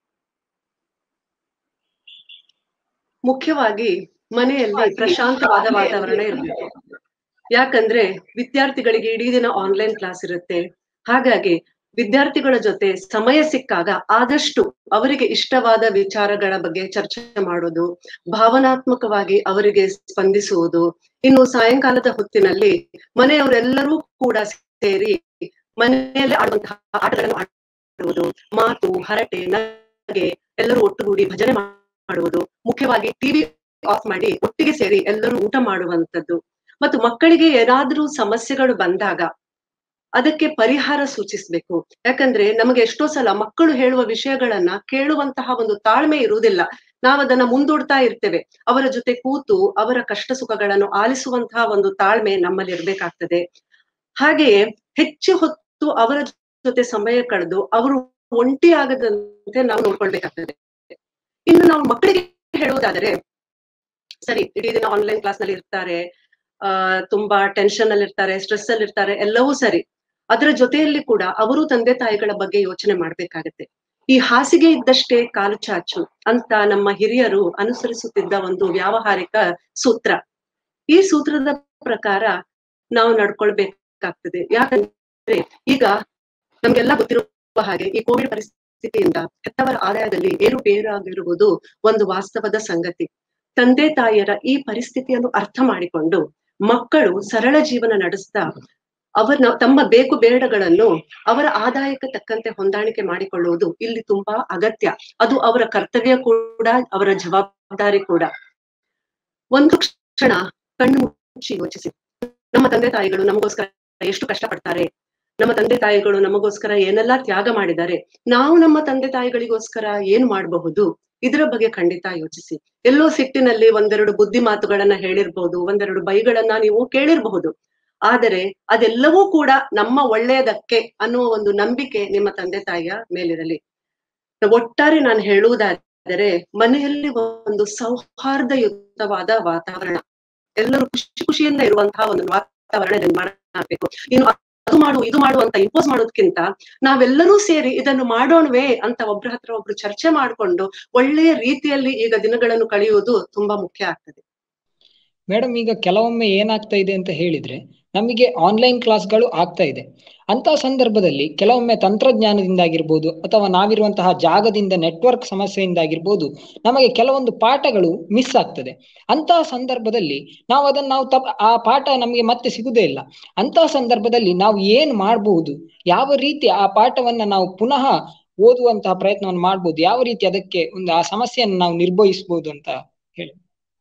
ಮುಖ್ಯವಾಗಿ ಮನೆಯಲ್ಲಿ ಪ್ರಶಾಂತವಾದ ವಾತಾವರಣ ಇರಬೇಕು ಯಾಕಂದ್ರೆ ವಿದ್ಯಾರ್ಥಿಗಳಿಗೆ ಇಡೀ ದಿನ ಆನ್ಲೈನ್ ಕ್ಲಾಸ್ ಇರುತ್ತೆ ಹಾಗಾಗಿ ವಿದ್ಯಾರ್ಥಿಗಳ ಜೊತೆ ಸಮಯ ಸಿಕ್ಕಾಗ ಆದಷ್ಟು ಅವರಿಗೆ ಇಷ್ಟವಾದ ವಿಚಾರಗಳ ಬಗ್ಗೆ ಚರ್ಚೆ ಮಾಡೋದು ಭಾವನಾತ್ಮಕವಾಗಿ ಅವರಿಗೆ ಸ್ಪಂದಿಸುವುದು ಇನ್ನು ಸಾಯಂಕಾಲದ ಹೊತ್ತಿನಲ್ಲಿ ಮನೆಯವರೆಲ್ಲರೂ ಕೂಡ ಸೇರಿ ಮನೆಯಲ್ಲಿ ಆಡುವಂತಹ ಆಟಗಳನ್ನು ಆಡುವುದು ಮಾತು ಹರಟೆ ನಗೆ ಎಲ್ಲರೂ ಒಟ್ಟುಗೂಡಿ ಭಜನೆ ಮಾಡುವುದು ಮುಖ್ಯವಾಗಿ ಟಿವಿ ಆಫ್ ಮಾಡಿ ಒಟ್ಟಿಗೆ ಸೇರಿ ಎಲ್ಲರೂ ಊಟ ಮಾಡುವಂತದ್ದು ಮತ್ತು ಮಕ್ಕಳಿಗೆ ಏನಾದ್ರೂ ಸಮಸ್ಯೆಗಳು ಬಂದಾಗ ಅದಕ್ಕೆ ಪರಿಹಾರ ಸೂಚಿಸ್ಬೇಕು ಯಾಕಂದ್ರೆ ನಮಗೆ ಎಷ್ಟೋ ಸಲ ಮಕ್ಕಳು ಹೇಳುವ ವಿಷಯಗಳನ್ನ ಕೇಳುವಂತಹ ಒಂದು ತಾಳ್ಮೆ ಇರುವುದಿಲ್ಲ ನಾವು ಅದನ್ನ ಮುಂದೂಡ್ತಾ ಇರ್ತೇವೆ ಅವರ ಜೊತೆ ಕೂತು ಅವರ ಕಷ್ಟ ಸುಖಗಳನ್ನು ಆಲಿಸುವಂತಹ ಒಂದು ತಾಳ್ಮೆ ನಮ್ಮಲ್ಲಿ ಇರ್ಬೇಕಾಗ್ತದೆ ಹಾಗೆಯೇ ಹೆಚ್ಚು ಹೊತ್ತು ಅವರ ಜೊತೆ ಸಮಯ ಕಳೆದು ಅವರು ಒಂಟಿ ಆಗದಂತೆ ನಾವು ನೋಡ್ಕೊಳ್ಬೇಕಾಗ್ತದೆ ಇನ್ನು ನಾವು ಮಕ್ಕಳಿಗೆ ಹೇಳುವುದಾದರೆ ಸರಿ ಇಡೀ ದಿನ ಆನ್ಲೈನ್ ಕ್ಲಾಸ್ ನಲ್ಲಿ ಇರ್ತಾರೆ ಆ ತುಂಬಾ ಟೆನ್ಷನ್ ಅಲ್ಲಿ ಇರ್ತಾರೆ ಸ್ಟ್ರೆಸ್ ಅಲ್ಲಿ ಇರ್ತಾರೆ ಎಲ್ಲವೂ ಸರಿ ಅದರ ಜೊತೆಯಲ್ಲಿ ಕೂಡ ಅವರು ತಂದೆ ತಾಯಿಗಳ ಬಗ್ಗೆ ಯೋಚನೆ ಮಾಡ್ಬೇಕಾಗತ್ತೆ ಈ ಹಾಸಿಗೆ ಇದ್ದಷ್ಟೇ ಕಾಲು ಚಾಚು ಅಂತ ನಮ್ಮ ಹಿರಿಯರು ಅನುಸರಿಸುತ್ತಿದ್ದ ಒಂದು ವ್ಯಾವಹಾರಿಕ ಸೂತ್ರ ಈ ಸೂತ್ರದ ಪ್ರಕಾರ ನಾವು ನಡ್ಕೊಳ್ಬೇಕಾಗ್ತದೆ ಯಾಕಂದ್ರೆ ಈಗ ನಮ್ಗೆಲ್ಲ ಗೊತ್ತಿರುವ ಹಾಗೆ ಈ ಕೋವಿಡ್ ಪರಿಸ್ಥಿತಿಯಿಂದ ಹೆತ್ತವರ ಆದಾಯದಲ್ಲಿ ಏರುಪೇರಾಗಿರುವುದು ಒಂದು ವಾಸ್ತವದ ಸಂಗತಿ ತಂದೆ ತಾಯಿಯರ ಈ ಪರಿಸ್ಥಿತಿಯನ್ನು ಅರ್ಥ ಮಾಡಿಕೊಂಡು ಮಕ್ಕಳು ಸರಳ ಜೀವನ ನಡೆಸ್ತಾ ಅವರ ತಮ್ಮ ಬೇಕು ಬೇಡಗಳನ್ನು ಅವರ ಆದಾಯಕ್ಕೆ ತಕ್ಕಂತೆ ಹೊಂದಾಣಿಕೆ ಮಾಡಿಕೊಳ್ಳುವುದು ಇಲ್ಲಿ ತುಂಬಾ ಅಗತ್ಯ ಅದು ಅವರ ಕರ್ತವ್ಯ ಕೂಡ ಅವರ ಜವಾಬ್ದಾರಿ ಕೂಡ ಒಂದು ಕ್ಷಣ ಕಣ್ಣು ಮುಚ್ಚಿ ಯೋಚಿಸಿ ನಮ್ಮ ತಂದೆ ತಾಯಿಗಳು ನಮಗೋಸ್ಕರ ಎಷ್ಟು ಕಷ್ಟಪಡ್ತಾರೆ ನಮ್ಮ ತಂದೆ ತಾಯಿಗಳು ನಮಗೋಸ್ಕರ ಏನೆಲ್ಲ ತ್ಯಾಗ ಮಾಡಿದ್ದಾರೆ ನಾವು ನಮ್ಮ ತಂದೆ ತಾಯಿಗಳಿಗೋಸ್ಕರ ಏನ್ ಮಾಡಬಹುದು ಇದರ ಬಗ್ಗೆ ಖಂಡಿತ ಯೋಚಿಸಿ ಎಲ್ಲೋ ಸಿಟ್ಟಿನಲ್ಲಿ ಒಂದೆರಡು ಬುದ್ಧಿ ಮಾತುಗಳನ್ನ ಹೇಳಿರ್ಬಹುದು ಒಂದೆರಡು ಬೈಗಳನ್ನ ನೀವು ಕೇಳಿರ್ಬಹುದು ಆದರೆ ಅದೆಲ್ಲವೂ ಕೂಡ ನಮ್ಮ ಒಳ್ಳೆಯದಕ್ಕೆ ಅನ್ನುವ ಒಂದು ನಂಬಿಕೆ ನಿಮ್ಮ ತಂದೆ ತಾಯಿಯ ಮೇಲಿರಲಿ ಒಟ್ಟಾರೆ ನಾನು ಹೇಳುವುದಾದರೆ ಮನೆಯಲ್ಲಿ ಒಂದು ಸೌಹಾರ್ದಯುತವಾದ ವಾತಾವರಣ ಎಲ್ಲರೂ ಖುಷಿ ಖುಷಿಯಿಂದ ಇರುವಂತಹ ಒಂದು ವಾತಾವರಣ ನಿರ್ಮಾಣ ಆಗ್ಬೇಕು ಇನ್ನು ಅದು ಮಾಡು ಇದು ಮಾಡು ಅಂತ ಇಂಪೋಸ್ ಮಾಡೋದಕ್ಕಿಂತ ನಾವೆಲ್ಲರೂ ಸೇರಿ ಇದನ್ನು ಮಾಡೋಣವೇ ಅಂತ ಒಬ್ರ ಹತ್ರ ಒಬ್ರು ಚರ್ಚೆ ಮಾಡಿಕೊಂಡು ಒಳ್ಳೆಯ ರೀತಿಯಲ್ಲಿ ಈಗ ದಿನಗಳನ್ನು ಕಳೆಯುವುದು ತುಂಬಾ ಮುಖ್ಯ ಆಗ್ತದೆ
ಮೇಡಮ್ ಈಗ ಕೆಲವೊಮ್ಮೆ ಏನಾಗ್ತಾ ಇದೆ ಅಂತ ಹೇಳಿದ್ರೆ ನಮಗೆ ಆನ್ಲೈನ್ ಕ್ಲಾಸ್ಗಳು ಆಗ್ತಾ ಇದೆ ಅಂತ ಸಂದರ್ಭದಲ್ಲಿ ಕೆಲವೊಮ್ಮೆ ತಂತ್ರಜ್ಞಾನದಿಂದಾಗಿರ್ಬೋದು ಅಥವಾ ನಾವಿರುವಂತಹ ಜಾಗದಿಂದ ನೆಟ್ವರ್ಕ್ ಸಮಸ್ಯೆಯಿಂದಾಗಿರ್ಬೋದು ನಮಗೆ ಕೆಲವೊಂದು ಪಾಠಗಳು ಮಿಸ್ ಆಗ್ತದೆ ಅಂತಹ ಸಂದರ್ಭದಲ್ಲಿ ನಾವು ಅದನ್ನ ನಾವು ತಪ್ ಆ ಪಾಠ ನಮಗೆ ಮತ್ತೆ ಸಿಗುದೇ ಇಲ್ಲ ಅಂತಹ ಸಂದರ್ಭದಲ್ಲಿ ನಾವು ಏನ್ ಮಾಡಬಹುದು ಯಾವ ರೀತಿ ಆ ಪಾಠವನ್ನ ನಾವು ಪುನಃ ಓದುವಂತಹ ಪ್ರಯತ್ನವನ್ನು ಮಾಡ್ಬೋದು ಯಾವ ರೀತಿ ಅದಕ್ಕೆ ಒಂದು ಆ ಸಮಸ್ಯೆಯನ್ನು ನಾವು ನಿರ್ವಹಿಸಬಹುದು ಅಂತ ಹೇಳಿ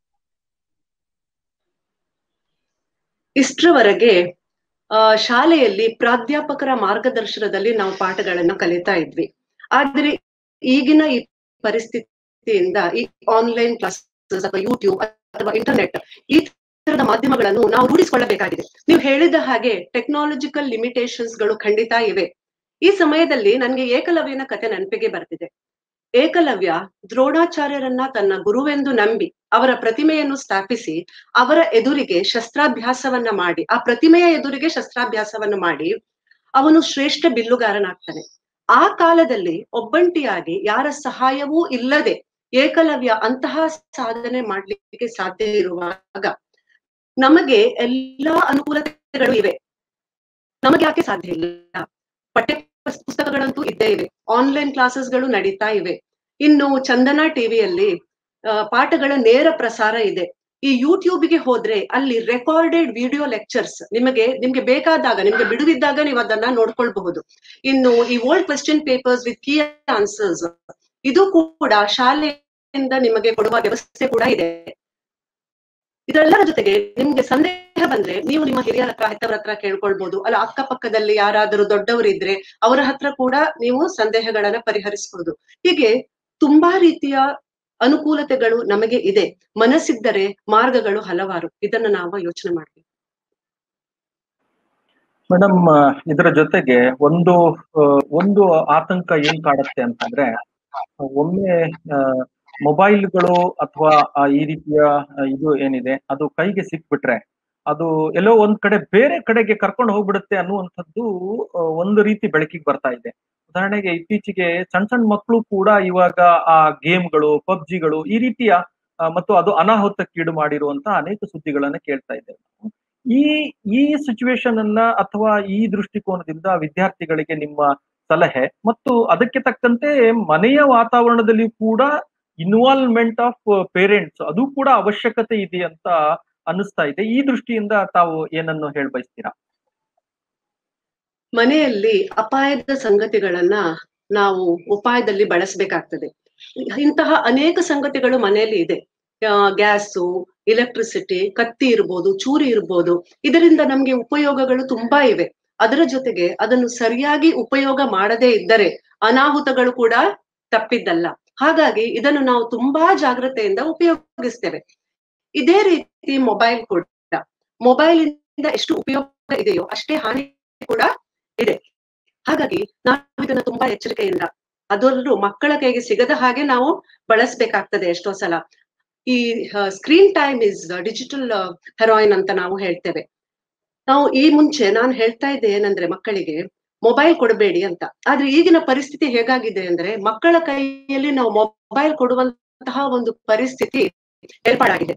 ಇಷ್ಟರವರೆಗೆ ಆ ಶಾಲೆಯಲ್ಲಿ ಪ್ರಾಧ್ಯಾಪಕರ ಮಾರ್ಗದರ್ಶನದಲ್ಲಿ ನಾವು ಪಾಠಗಳನ್ನ ಕಲಿತಾ ಇದ್ವಿ ಆದ್ರೆ ಈಗಿನ ಈ ಪರಿಸ್ಥಿತಿಯಿಂದ ಈ ಆನ್ಲೈನ್ ಕ್ಲಾಸಸ್ ಅಥವಾ ಯೂಟ್ಯೂಬ್ ಅಥವಾ ಇಂಟರ್ನೆಟ್ ಈ ತರದ ಮಾಧ್ಯಮಗಳನ್ನು ನಾವು ರೂಢಿಸಿಕೊಳ್ಳಬೇಕಾಗಿದೆ ನೀವು ಹೇಳಿದ ಹಾಗೆ ಟೆಕ್ನಾಲಜಿಕಲ್ ಲಿಮಿಟೇಷನ್ಸ್ ಗಳು ಖಂಡಿತ ಇವೆ ಈ ಸಮಯದಲ್ಲಿ ನನ್ಗೆ ಏಕಲವ್ಯನ ಕತೆ ನೆನಪಿಗೆ ಬರ್ತಿದೆ ಏಕಲವ್ಯ ದ್ರೋಣಾಚಾರ್ಯರನ್ನ ತನ್ನ ಗುರುವೆಂದು ನಂಬಿ ಅವರ ಪ್ರತಿಮೆಯನ್ನು ಸ್ಥಾಪಿಸಿ ಅವರ ಎದುರಿಗೆ ಶಸ್ತ್ರಾಭ್ಯಾಸವನ್ನ ಮಾಡಿ ಆ ಪ್ರತಿಮೆಯ ಎದುರಿಗೆ ಶಸ್ತ್ರಾಭ್ಯಾಸವನ್ನು ಮಾಡಿ ಅವನು ಶ್ರೇಷ್ಠ ಬಿಲ್ಲುಗಾರನಾಗ್ತಾನೆ ಆ ಕಾಲದಲ್ಲಿ ಒಬ್ಬಂಟಿಯಾಗಿ ಯಾರ ಸಹಾಯವೂ ಇಲ್ಲದೆ ಏಕಲವ್ಯ ಅಂತಹ ಸಾಧನೆ ಮಾಡ್ಲಿಕ್ಕೆ ಸಾಧ್ಯ ಇರುವಾಗ ನಮಗೆ ಎಲ್ಲಾ ಅನುಕೂಲತೆಗಳು ಇವೆ ನಮಗೆ ಯಾಕೆ ಸಾಧ್ಯ ಇಲ್ಲ ಪಠ್ಯ ಪುಸ್ತಕಗಳಂತೂ ಇದ್ದೇ ಇವೆ ಆನ್ಲೈನ್ ಕ್ಲಾಸಸ್ಗಳು ನಡೀತಾ ಇವೆ ಇನ್ನು ಚಂದನ ಟಿವಿಯಲ್ಲಿ ಪಾಠಗಳ ನೇರ ಪ್ರಸಾರ ಇದೆ ಈ ಯೂಟ್ಯೂಬ್ಗೆ ಹೋದ್ರೆ ಅಲ್ಲಿ ರೆಕಾರ್ಡೆಡ್ ವಿಡಿಯೋ ಲೆಕ್ಚರ್ಸ್ ನಿಮಗೆ ನಿಮ್ಗೆ ಬೇಕಾದಾಗ ನಿಮ್ಗೆ ಬಿಡುವಿದ್ದಾಗ ನೀವು ಅದನ್ನ ನೋಡ್ಕೊಳ್ಬಹುದು ಇನ್ನು ಈ old question papers with key answers ಇದು ಕೂಡ ಶಾಲೆಯಿಂದ ನಿಮಗೆ ಕೊಡುವ ವ್ಯವಸ್ಥೆ ಕೂಡ ಇದೆ ಇದೆಲ್ಲರ ಜೊತೆಗೆ ನಿಮ್ಗೆ ಸಂದೇಹ ಬಂದ್ರೆ ನೀವು ನಿಮ್ಮ ಹಿರಿಯರ ಹತ್ರ ಹೆತ್ತವರ ಹತ್ರ ಕೇಳ್ಕೊಳ್ಬಹುದು ಅಲ್ಲ ಅಕ್ಕಪಕ್ಕದಲ್ಲಿ ಯಾರಾದರೂ ದೊಡ್ಡವರಿದ್ರೆ ಅವರ ಹತ್ರ ಕೂಡ ನೀವು ಸಂದೇಹಗಳನ್ನ ಪರಿಹರಿಸಬಹುದು ಹೀಗೆ ತುಂಬಾ ರೀತಿಯ ಅನುಕೂಲತೆಗಳು ನಮಗೆ ಇದೆ ಮನಸ್ಸಿದ್ದರೆ ಮಾರ್ಗಗಳು ಹಲವಾರು ಇದನ್ನ ನಾವು ಯೋಚನೆ ಮಾಡ್ಬೇಕು
ಮೇಡಮ್ ಇದರ ಜೊತೆಗೆ ಒಂದು ಒಂದು ಆತಂಕ ಏನ್ ಕಾಡುತ್ತೆ ಅಂತಂದ್ರೆ ಒಮ್ಮೆ ಮೊಬೈಲ್ಗಳು ಅಥವಾ ಈ ರೀತಿಯ ಇದು ಏನಿದೆ ಅದು ಕೈಗೆ ಸಿಕ್ಬಿಟ್ರೆ ಅದು ಎಲ್ಲೋ ಒಂದ್ ಕಡೆ ಬೇರೆ ಕಡೆಗೆ ಕರ್ಕೊಂಡು ಹೋಗ್ಬಿಡುತ್ತೆ ಅನ್ನುವಂಥದ್ದು ಆ, ಒಂದು ರೀತಿ ಬೆಳಕಿಗೆ ಬರ್ತಾ ಇದೆ ಉದಾಹರಣೆಗೆ ಇತ್ತೀಚೆಗೆ ಸಣ್ಣ ಸಣ್ಣ ಮಕ್ಕಳು ಕೂಡ ಇವಾಗ ಆ ಗೇಮ್ಗಳು ಪಬ್ಜಿಗಳು ಈ ರೀತಿಯ ಆ, ಮತ್ತು ಅದು ಅನಾಹುತಕ್ಕೀಡು ಮಾಡಿರುವಂತಹ ಅನೇಕ ಸುದ್ದಿಗಳನ್ನ ಕೇಳ್ತಾ ಇದ್ದೇವೆ ನಾವು. ಈ ಈ ಸಿಚುವೇಶನ್ ಅನ್ನ ಅಥವಾ ಈ ದೃಷ್ಟಿಕೋನದಿಂದ ವಿದ್ಯಾರ್ಥಿಗಳಿಗೆ ನಿಮ್ಮ ಸಲಹೆ ಮತ್ತು ಅದಕ್ಕೆ ತಕ್ಕಂತೆ ಮನೆಯ ವಾತಾವರಣದಲ್ಲಿ ಕೂಡ ಇನ್ವಾಲ್ವ್ಮೆಂಟ್ ಆಫ್ ಪೇರೆಂಟ್ಸ್ ಅದು ಕೂಡ ಅವಶ್ಯಕತೆ ಇದೆ ಅಂತ ಅನ್ನಿಸ್ತಾ ಇದೆ ಈ ದೃಷ್ಟಿಯಿಂದ ತಾವು ಏನನ್ನು ಹೇಳ ಬಯಸ್ತೀರಾ
ಮನೆಯಲ್ಲಿ ಅಪಾಯದ ಸಂಗತಿಗಳನ್ನ ನಾವು ಉಪಾಯದಲ್ಲಿ ಬಳಸಬೇಕಾಗ್ತದೆ ಇಂತಹ ಅನೇಕ ಸಂಗತಿಗಳು ಮನೆಯಲ್ಲಿ ಇದೆ ಗ್ಯಾಸು ಎಲೆಕ್ಟ್ರಿಸಿಟಿ ಕತ್ತಿ ಇರ್ಬೋದು ಚೂರಿ ಇರ್ಬೋದು ಇದರಿಂದ ನಮ್ಗೆ ಉಪಯೋಗಗಳು ತುಂಬಾ ಇವೆ ಅದರ ಜೊತೆಗೆ ಅದನ್ನು ಸರಿಯಾಗಿ ಉಪಯೋಗ ಮಾಡದೇ ಇದ್ದರೆ ಅನಾಹುತಗಳು ಕೂಡ ತಪ್ಪಿದ್ದಲ್ಲ ಹಾಗಾಗಿ ಇದನ್ನು ನಾವು ತುಂಬಾ ಜಾಗ್ರತೆಯಿಂದ ಉಪಯೋಗಿಸ್ತೇವೆ ಇದೇ ರೀತಿ ಮೊಬೈಲ್ ಕೂಡ ಮೊಬೈಲ್ ಇಂದ ಎಷ್ಟು ಉಪಯೋಗ ಇದೆಯೋ ಅಷ್ಟೇ ಹಾನಿ ಕೂಡ ಇದೆ ಹಾಗಾಗಿ ನಾವು ಇದನ್ನ ತುಂಬಾ ಎಚ್ಚರಿಕೆಯಿಂದ ಅದರಲ್ಲೂ ಮಕ್ಕಳ ಕೈಗೆ ಸಿಗದ ಹಾಗೆ ನಾವು ಬಳಸ್ಬೇಕಾಗ್ತದೆ ಎಷ್ಟೋ ಸಲ ಈ screen time is digital heroin ಅಂತ ನಾವು ಹೇಳ್ತೇವೆ ನಾವು ಈ ಮುಂಚೆ ನಾನು ಹೇಳ್ತಾ ಇದ್ದೆ ಏನಂದ್ರೆ ಮಕ್ಕಳಿಗೆ ಮೊಬೈಲ್ ಕೊಡಬೇಡಿ ಅಂತ ಆದ್ರೆ ಈಗಿನ ಪರಿಸ್ಥಿತಿ ಹೇಗಾಗಿದೆ ಅಂದ್ರೆ ಮಕ್ಕಳ ಕೈಯಲ್ಲಿ ನಾವು ಮೊಬೈಲ್ ಕೊಡುವಂತಹ ಒಂದು ಪರಿಸ್ಥಿತಿ ಏರ್ಪಾಡಾಗಿದೆ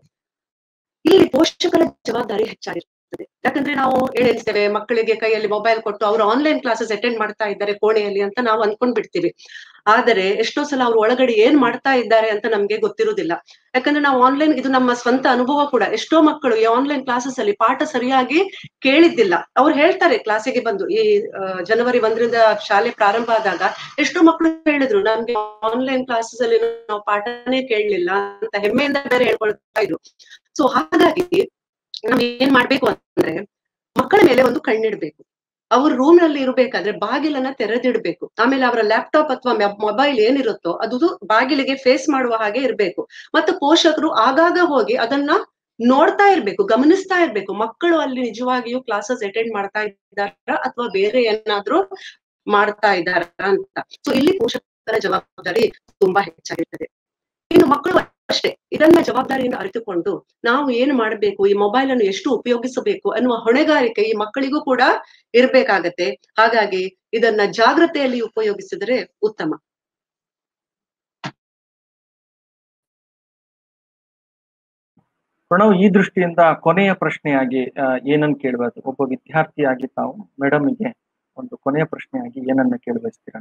ಇಲ್ಲಿ ಪೋಷಕರ ಜವಾಬ್ದಾರಿ ಹೆಚ್ಚಾಗಿರ್ತದೆ ಯಾಕಂದ್ರೆ ನಾವು ಏನೇಳ್ತೇವೆ ಮಕ್ಕಳಿಗೆ ಕೈಯಲ್ಲಿ ಮೊಬೈಲ್ ಕೊಟ್ಟು ಅವರು ಆನ್ಲೈನ್ ಕ್ಲಾಸಸ್ ಅಟೆಂಡ್ ಮಾಡ್ತಾ ಇದ್ದಾರೆ ಕೋಣೆಯಲ್ಲಿ ಅಂತ ನಾವು ಅನ್ಕೊಂಡ್ ಬಿಡ್ತೀವಿ ಆದರೆ ಎಷ್ಟೋ ಸಲ ಅವ್ರು ಒಳಗಡೆ ಏನ್ ಮಾಡ್ತಾ ಇದ್ದಾರೆ ಅಂತ ನಮ್ಗೆ ಗೊತ್ತಿರುವುದಿಲ್ಲ ಯಾಕಂದ್ರೆ ನಾವು ಆನ್ಲೈನ್ ಇದು ನಮ್ಮ ಸ್ವಂತ ಅನುಭವ ಕೂಡ ಎಷ್ಟೋ ಮಕ್ಕಳು ಈ ಆನ್ಲೈನ್ ಕ್ಲಾಸಸ್ ಅಲ್ಲಿ ಪಾಠ ಸರಿಯಾಗಿ ಕೇಳಿದ್ದಿಲ್ಲ ಅವ್ರು ಹೇಳ್ತಾರೆ ಕ್ಲಾಸಿಗೆ ಬಂದು ಈ ಜನವರಿ ಒಂದರಿಂದ ಶಾಲೆ ಪ್ರಾರಂಭ ಆದಾಗ ಎಷ್ಟೋ ಮಕ್ಕಳು ಹೇಳಿದ್ರು ನಮ್ಗೆ ಆನ್ಲೈನ್ ಕ್ಲಾಸಸ್ ಅಲ್ಲಿ ನಾವು ಪಾಠನೇ ಕೇಳಲಿಲ್ಲ ಅಂತ ಹೆಮ್ಮೆಯಿಂದ ಬೇರೆ ಹೇಳ್ಕೊಳ್ತಾ ಇದ್ರು ಸೊ ಹಾಗಾಗಿ ನಾವ್ ಏನ್ ಮಾಡ್ಬೇಕು ಅಂದ್ರೆ ಮಕ್ಕಳ ಮೇಲೆ ಒಂದು ಕಣ್ಣಿಡ್ಬೇಕು ಅವ್ರ ರೂಮ್ ನಲ್ಲಿ ಇರಬೇಕಾದ್ರೆ ಬಾಗಿಲನ್ನ ತೆರೆದಿಡ್ಬೇಕು ಆಮೇಲೆ ಅವರ ಲ್ಯಾಪ್ಟಾಪ್ ಅಥವಾ ಮೊಬೈಲ್ ಏನಿರುತ್ತೋ ಅದು ಬಾಗಿಲಿಗೆ ಫೇಸ್ ಮಾಡುವ ಹಾಗೆ ಇರ್ಬೇಕು ಮತ್ತು ಪೋಷಕರು ಆಗಾಗ ಹೋಗಿ ಅದನ್ನ ನೋಡ್ತಾ ಇರ್ಬೇಕು ಗಮನಿಸ್ತಾ ಇರ್ಬೇಕು ಮಕ್ಕಳು ಅಲ್ಲಿ ನಿಜವಾಗಿಯೂ ಕ್ಲಾಸಸ್ ಅಟೆಂಡ್ ಮಾಡ್ತಾ ಇದ್ದಾರ ಅಥವಾ ಬೇರೆ ಏನಾದ್ರೂ ಮಾಡ್ತಾ ಇದ್ದಾರ ಅಂತ ಸೊ ಇಲ್ಲಿ ಪೋಷಕರ ಜವಾಬ್ದಾರಿ ತುಂಬಾ ಹೆಚ್ಚಾಗಿರ್ತದೆ ಇನ್ನು ಮಕ್ಕಳು ಅಷ್ಟೇ ಇದನ್ನ ಜವಾಬ್ದಾರಿಯಿಂದ ಅರಿತುಕೊಂಡು ನಾವು ಏನ್ ಮಾಡಬೇಕು ಈ ಮೊಬೈಲ್ ಅನ್ನು ಎಷ್ಟು ಉಪಯೋಗಿಸಬೇಕು ಅನ್ನುವ ಹೊಣೆಗಾರಿಕೆ ಈ ಮಕ್ಕಳಿಗೂ ಕೂಡ ಇರ್ಬೇಕಾಗತ್ತೆ ಹಾಗಾಗಿ ಇದನ್ನ ಜಾಗ್ರತೆಯಲ್ಲಿ ಉಪಯೋಗಿಸಿದ್ರೆ ಉತ್ತಮ
ಪ್ರಣವ್ ಈ ದೃಷ್ಟಿಯಿಂದ ಕೊನೆಯ ಪ್ರಶ್ನೆಯಾಗಿ ಏನನ್ನ ಕೇಳಬೇಕು ಒಬ್ಬ ವಿದ್ಯಾರ್ಥಿಯಾಗಿ ತಾವು ಮೇಡಮ್ಗೆ ಒಂದು ಕೊನೆಯ ಪ್ರಶ್ನೆಯಾಗಿ ಏನನ್ನ ಕೇಳಬಯಸ್ತೀರಾ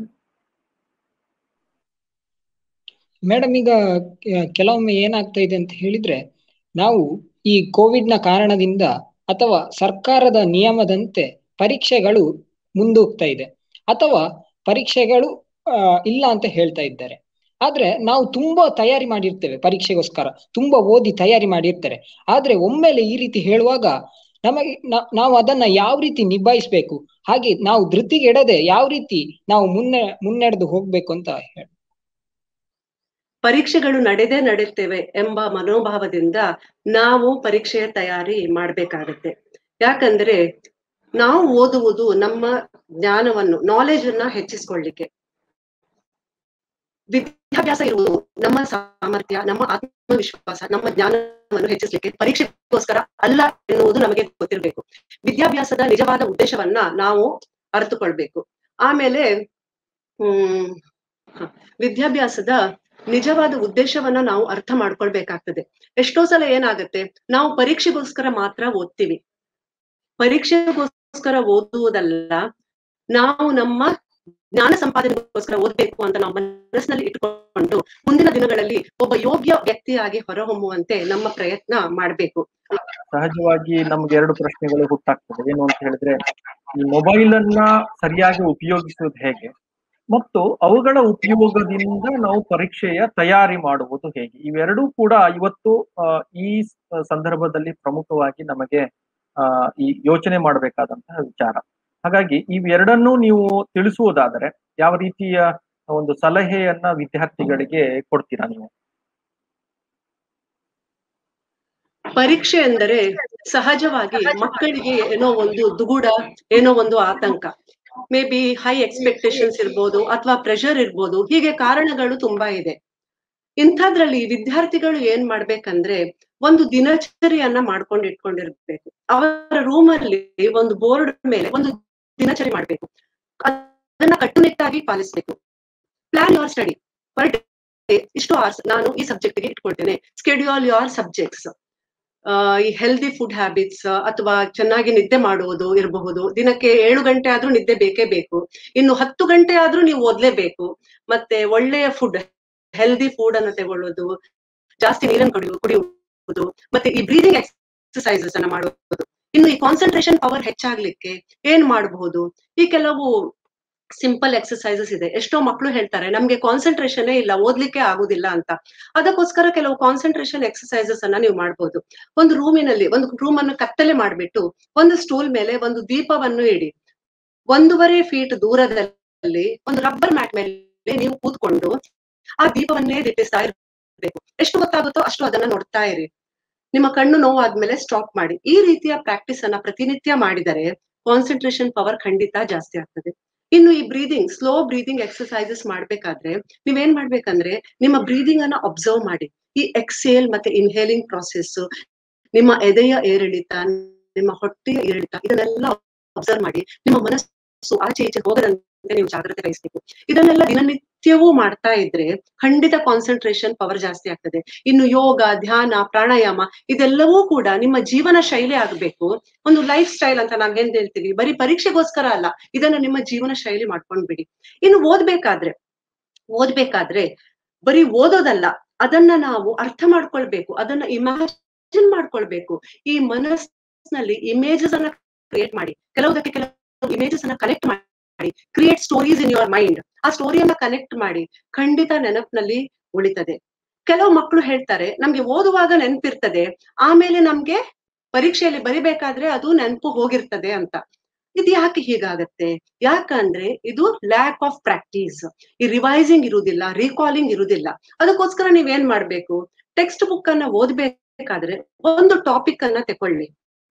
ಮೇಡಮ್ ಈಗ ಕೆಲವೊಮ್ಮೆ ಏನಾಗ್ತಾ ಇದೆ ಅಂತ ಹೇಳಿದ್ರೆ ನಾವು ಈ ಕೋವಿಡ್ ನ ಕಾರಣದಿಂದ ಅಥವಾ ಸರ್ಕಾರದ ನಿಯಮದಂತೆ ಪರೀಕ್ಷೆಗಳು ಮುಂದೂಗ್ತಾ ಇದೆ ಅಥವಾ ಪರೀಕ್ಷೆಗಳು ಇಲ್ಲ ಅಂತ ಹೇಳ್ತಾ ಇದ್ದಾರೆ ಆದ್ರೆ ನಾವು ತುಂಬಾ ತಯಾರಿ ಮಾಡಿರ್ತೇವೆ ಪರೀಕ್ಷೆಗೋಸ್ಕರ ತುಂಬಾ ಓದಿ ತಯಾರಿ ಮಾಡಿರ್ತಾರೆ ಆದ್ರೆ ಒಮ್ಮೆಲೆ ಈ ರೀತಿ ಹೇಳುವಾಗ ನಮಗೆ ನಾವು ಅದನ್ನ ಯಾವ ರೀತಿ ನಿಭಾಯಿಸ್ಬೇಕು ಹಾಗೆ ನಾವು ಧೃತಿಗೆಡದೆ ಯಾವ ರೀತಿ ನಾವು ಮುನ್ನೆ ಮುನ್ನಡೆದು ಹೋಗ್ಬೇಕು ಅಂತ ಹೇಳಿ
ಪರೀಕ್ಷೆಗಳು ನಡೆದೇ ನಡೆಯುತ್ತೇವೆ ಎಂಬ ಮನೋಭಾವದಿಂದ ನಾವು ಪರೀಕ್ಷೆಯ ತಯಾರಿ ಮಾಡ್ಬೇಕಾಗತ್ತೆ ಯಾಕಂದ್ರೆ ನಾವು ಓದುವುದು ನಮ್ಮ ಜ್ಞಾನವನ್ನು ನಾಲೆಜ್ ಅನ್ನ ಹೆಚ್ಚಿಸ್ಕೊಳ್ಳಿಕ್ಕೆ ವಿದ್ಯಾಭ್ಯಾಸ ಇರುವುದು ನಮ್ಮ ಸಾಮರ್ಥ್ಯ ನಮ್ಮ ಆತ್ಮವಿಶ್ವಾಸ ನಮ್ಮ ಜ್ಞಾನವನ್ನು ಹೆಚ್ಚಿಸ್ಲಿಕ್ಕೆ ಪರೀಕ್ಷೆಗೋಸ್ಕರ ಅಲ್ಲ ಎನ್ನುವುದು ನಮಗೆ ಗೊತ್ತಿರಬೇಕು ವಿದ್ಯಾಭ್ಯಾಸದ ನಿಜವಾದ ಉದ್ದೇಶವನ್ನ ನಾವು ಅರ್ಥಕೊಳ್ಬೇಕು ಆಮೇಲೆ ಹ್ಮ್ ವಿದ್ಯಾಭ್ಯಾಸದ ನಿಜವಾದ ಉದ್ದೇಶವನ್ನ ನಾವು ಅರ್ಥ ಮಾಡ್ಕೊಳ್ಬೇಕಾಗ್ತದೆ ಎಷ್ಟೋ ಸಲ ಏನಾಗತ್ತೆ ನಾವು ಪರೀಕ್ಷೆಗೋಸ್ಕರ ಮಾತ್ರ ಓದ್ತೀವಿ ಪರೀಕ್ಷೆಗೋಸ್ಕರ ಓದುವುದಲ್ಲ ನಾವು ನಮ್ಮ ಜ್ಞಾನ ಸಂಪಾದನೆಗೋಸ್ಕರ ಓದ್ಬೇಕು ಅಂತ ನಾವು ಮನಸ್ಸಿನಲ್ಲಿ ಇಟ್ಕೊಂಡು ಮುಂದಿನ ದಿನಗಳಲ್ಲಿ ಒಬ್ಬ ಯೋಗ್ಯ ವ್ಯಕ್ತಿಯಾಗಿ ಹೊರಹೊಮ್ಮುವಂತೆ ನಮ್ಮ ಪ್ರಯತ್ನ ಮಾಡ್ಬೇಕು
ಸಹಜವಾಗಿ ನಮ್ಗೆ ಎರಡು ಪ್ರಶ್ನೆಗಳು ಹುಟ್ಟಾಗ್ತದೆ ಏನು ಅಂತ ಹೇಳಿದ್ರೆ ಈ ಮೊಬೈಲ್ ಅನ್ನ ಸರಿಯಾಗಿ ಉಪಯೋಗಿಸುವುದು ಹೇಗೆ ಮತ್ತು ಅವುಗಳ ಉಪಯೋಗದಿಂದ ನಾವು ಪರೀಕ್ಷೆಯ ತಯಾರಿ ಮಾಡುವುದು ಹೇಗೆ ಇವೆರಡೂ ಕೂಡ ಇವತ್ತು ಈ ಸಂದರ್ಭದಲ್ಲಿ ಪ್ರಮುಖವಾಗಿ ನಮಗೆ ಆ ಈ ಯೋಚನೆ ಮಾಡಬೇಕಾದಂತಹ ವಿಚಾರ ಹಾಗಾಗಿ ಇವೆರಡನ್ನೂ ನೀವು ತಿಳಿಸುವುದಾದರೆ ಯಾವ ರೀತಿಯ ಒಂದು ಸಲಹೆಯನ್ನ ವಿದ್ಯಾರ್ಥಿಗಳಿಗೆ ಕೊಡ್ತೀರಾ ನೀವು
ಪರೀಕ್ಷೆ ಎಂದರೆ ಸಹಜವಾಗಿ ಮಕ್ಕಳಿಗೆ ಏನೋ ಒಂದು ದುಗುಡ ಏನೋ ಒಂದು ಆತಂಕ ಮೇ ಬಿ ಹೈ ಎಕ್ಸ್ಪೆಕ್ಟೇಷನ್ಸ್ ಇರ್ಬೋದು ಅಥವಾ ಪ್ರೆಷರ್ ಇರ್ಬೋದು ಹೀಗೆ ಕಾರಣಗಳು ತುಂಬಾ ಇದೆ ಇಂಥದ್ರಲ್ಲಿ ವಿದ್ಯಾರ್ಥಿಗಳು ಏನ್ ಮಾಡ್ಬೇಕಂದ್ರೆ ಒಂದು ದಿನಚರಿಯನ್ನ ಮಾಡ್ಕೊಂಡು ಇಟ್ಕೊಂಡಿರ್ಬೇಕು ಅವರ ರೂಮ್ ಅಲ್ಲಿ ಒಂದು ಬೋರ್ಡ್ ಮೇಲೆ ಒಂದು ದಿನಚರಿ ಮಾಡ್ಬೇಕು ಅದನ್ನ ಕಟ್ಟುನಿಟ್ಟಾಗಿ ಪಾಲಿಸ್ಬೇಕು plan your study per day ಇಷ್ಟು ಅವರ್ಸ್ ನಾನು ಈ ಸಬ್ಜೆಕ್ಟ್ ಗೆ ಇಟ್ಕೊಳ್ತೇನೆ ಸ್ಕೆಡ್ಯೂಲ್ ಯುವರ್ ಸಬ್ಜೆಕ್ಟ್ಸ್ ಈ ಹೆಲ್ದಿ ಫುಡ್ ಹ್ಯಾಬಿಟ್ಸ್ ಅಥವಾ ಚೆನ್ನಾಗಿ ನಿದ್ದೆ ಮಾಡುವುದು ಇರಬಹುದು ದಿನಕ್ಕೆ ಏಳು ಗಂಟೆ ಆದ್ರೂ ನಿದ್ದೆ ಬೇಕೇ ಬೇಕು ಇನ್ನು ಹತ್ತು ಗಂಟೆ ಆದ್ರೂ ನೀವು ಓದ್ಲೇಬೇಕು ಮತ್ತೆ ಒಳ್ಳೆಯ ಫುಡ್ ಹೆಲ್ದಿ ಫುಡ್ ಅನ್ನು ತಗೊಳ್ಳೋದು ಜಾಸ್ತಿ ನೀರನ್ನು ಕುಡಿಯು ಕುಡಿಯುವುದು ಮತ್ತೆ ಈ ಬ್ರೀದಿಂಗ್ ಎಕ್ಸಸೈಸಸ್ ಅನ್ನ ಮಾಡುವುದು ಇನ್ನು ಈ ಕಾನ್ಸಂಟ್ರೇಷನ್ ಪವರ್ ಹೆಚ್ಚಾಗ್ಲಿಕ್ಕೆ ಏನ್ ಮಾಡಬಹುದು ಈ ಕೆಲವು ಸಿಂಪಲ್ ಎಕ್ಸಸೈಸಸ್ ಇದೆ ಎಷ್ಟೋ ಮಕ್ಕಳು ಹೇಳ್ತಾರೆ ನಮ್ಗೆ ಕಾನ್ಸಂಟ್ರೇಷನ್ ಇಲ್ಲ ಓದ್ಲಿಕ್ಕೆ ಆಗುದಿಲ್ಲ ಅಂತ ಅದಕ್ಕೋಸ್ಕರ ಕೆಲವು ಕಾನ್ಸಂಟ್ರೇಷನ್ ಎಕ್ಸಸೈಸಸ್ ಅನ್ನ ನೀವು ಮಾಡ್ಬೋದು ಒಂದು ರೂಮಿನಲ್ಲಿ ಒಂದು ರೂಮ್ ಅನ್ನು ಕತ್ತಲೆ ಮಾಡ್ಬಿಟ್ಟು ಒಂದು ಸ್ಟೂಲ್ ಮೇಲೆ ಒಂದು ದೀಪವನ್ನು ಇಡಿ ಒಂದೂವರೆ ಫೀಟ್ ದೂರದಲ್ಲಿ ಒಂದು ರಬ್ಬರ್ ಮ್ಯಾಟ್ ಮೇಲೆ ನೀವು ಕೂತ್ಕೊಂಡು ಆ ದೀಪವನ್ನೇ ದಿಟ್ಟಿಸ್ತಾ ಇರ್ಬೇಕು ಎಷ್ಟು ಗೊತ್ತಾಗುತ್ತೋ ಅಷ್ಟು ಅದನ್ನ ನೋಡ್ತಾ ಇರಿ ನಿಮ್ಮ ಕಣ್ಣು ನೋವಾದ್ಮೇಲೆ ಸ್ಟಾಪ್ ಮಾಡಿ ಈ ರೀತಿಯ ಪ್ರಾಕ್ಟೀಸ್ ಅನ್ನ ಪ್ರತಿನಿತ್ಯ ಮಾಡಿದರೆ ಕಾನ್ಸಂಟ್ರೇಷನ್ ಪವರ್ ಖಂಡಿತ ಜಾಸ್ತಿ ಆಗ್ತದೆ ಇನ್ನು ಈ ಬ್ರೀದಿಂಗ್ ಸ್ಲೋ ಬ್ರೀದಿಂಗ್ ಎಕ್ಸಸೈಸಸ್ ಮಾಡ್ಬೇಕಾದ್ರೆ ನೀವೇನ್ ಮಾಡ್ಬೇಕಂದ್ರೆ ನಿಮ್ಮ ಬ್ರೀದಿಂಗ್ ಅನ್ನ ಅಬ್ಸರ್ವ್ ಮಾಡಿ ಈ ಎಕ್ಸೇಲ್ ಮತ್ತೆ ಇನ್ಹೇಲಿಂಗ್ ಪ್ರಾಸೆಸ್ ನಿಮ್ಮ ಎದೆಯ ಏರಿಳಿತ ನಿಮ್ಮ ಹೊಟ್ಟೆಯ ಏರಿಳಿತ ಇದನ್ನೆಲ್ಲ ಅಬ್ಸರ್ವ್ ಮಾಡಿ ನಿಮ್ಮ ಮನಸ್ಸು ಆಚೆ ಈಚೆ ಹೋಗದಂತೆ ನೀವು ಜಾಗ್ರತೆ ವಹಿಸ್ಬೇಕು ಇದನ್ನೆಲ್ಲ ದಿನನಿತ್ಯವೂ ಮಾಡ್ತಾ ಇದ್ರೆ ಖಂಡಿತ ಕಾನ್ಸಂಟ್ರೇಷನ್ ಪವರ್ ಜಾಸ್ತಿ ಆಗ್ತದೆ ಇನ್ನು ಯೋಗ ಧ್ಯಾನ ಪ್ರಾಣಾಯಾಮ ಇದೆಲ್ಲವೂ ಕೂಡ ನಿಮ್ಮ ಜೀವನ ಶೈಲಿ ಆಗ್ಬೇಕು ಒಂದು ಲೈಫ್ ಸ್ಟೈಲ್ ಅಂತ ನಾವ್ ಏನ್ ಹೇಳ್ತೀವಿ ಬರೀ ಪರೀಕ್ಷೆಗೋಸ್ಕರ ಅಲ್ಲ ಇದನ್ನ ನಿಮ್ಮ ಜೀವನ ಶೈಲಿ ಮಾಡ್ಕೊಂಡ್ ಬಿಡಿ ಇನ್ನು ಓದ್ಬೇಕಾದ್ರೆ ಓದ್ಬೇಕಾದ್ರೆ ಬರೀ ಓದೋದಲ್ಲ ಅದನ್ನ ನಾವು ಅರ್ಥ ಮಾಡ್ಕೊಳ್ಬೇಕು ಅದನ್ನ ಇಮ್ಯಾಜಿನ್ ಮಾಡ್ಕೊಳ್ಬೇಕು ಈ ಮನಸ್ಸಿನಲ್ಲಿ ಇಮೇಜಸ್ ಅನ್ನ ಕ್ರಿಯೇಟ್ ಮಾಡಿ ಕೆಲವುದಕ್ಕೆ ಕೆಲವು ಇಮೇಜಸ್ ಅನ್ನ ಕನೆಕ್ಟ್ ಮಾಡಿ create stories in your mind ಆ ಸ್ಟೋರಿಯನ್ನ ಕನೆಕ್ಟ್ ಮಾಡಿ ಖಂಡಿತ ನೆನಪಿನಲ್ಲಿ ಉಳಿತದೆ ಕೆಲವು ಮಕ್ಕಳು ಹೇಳ್ತಾರೆ ನಮ್ಗೆ ಓದುವಾಗ ನೆನಪಿರ್ತದೆ ಆಮೇಲೆ ನಮ್ಗೆ ಪರೀಕ್ಷೆಯಲ್ಲಿ ಬರಿಬೇಕಾದ್ರೆ ಅದು ನೆನಪು ಹೋಗಿರ್ತದೆ ಅಂತ ಇದು ಯಾಕೆ ಹೀಗಾಗತ್ತೆ ಯಾಕಂದ್ರೆ ಇದು ಲ್ಯಾಕ್ ಆಫ್ ಪ್ರಾಕ್ಟೀಸ್ ಈ ರಿವೈಸಿಂಗ್ ಇರುವುದಿಲ್ಲ ರೀಕಾಲಿಂಗ್ ಇರುವುದಿಲ್ಲ ಅದಕ್ಕೋಸ್ಕರ ನೀವೇನ್ ಮಾಡ್ಬೇಕು ಟೆಕ್ಸ್ಟ್ ಬುಕ್ ಅನ್ನ ಓದ್ಬೇಕಾದ್ರೆ ಒಂದು ಟಾಪಿಕ್ ಅನ್ನ ತಕೊಳ್ಳಿ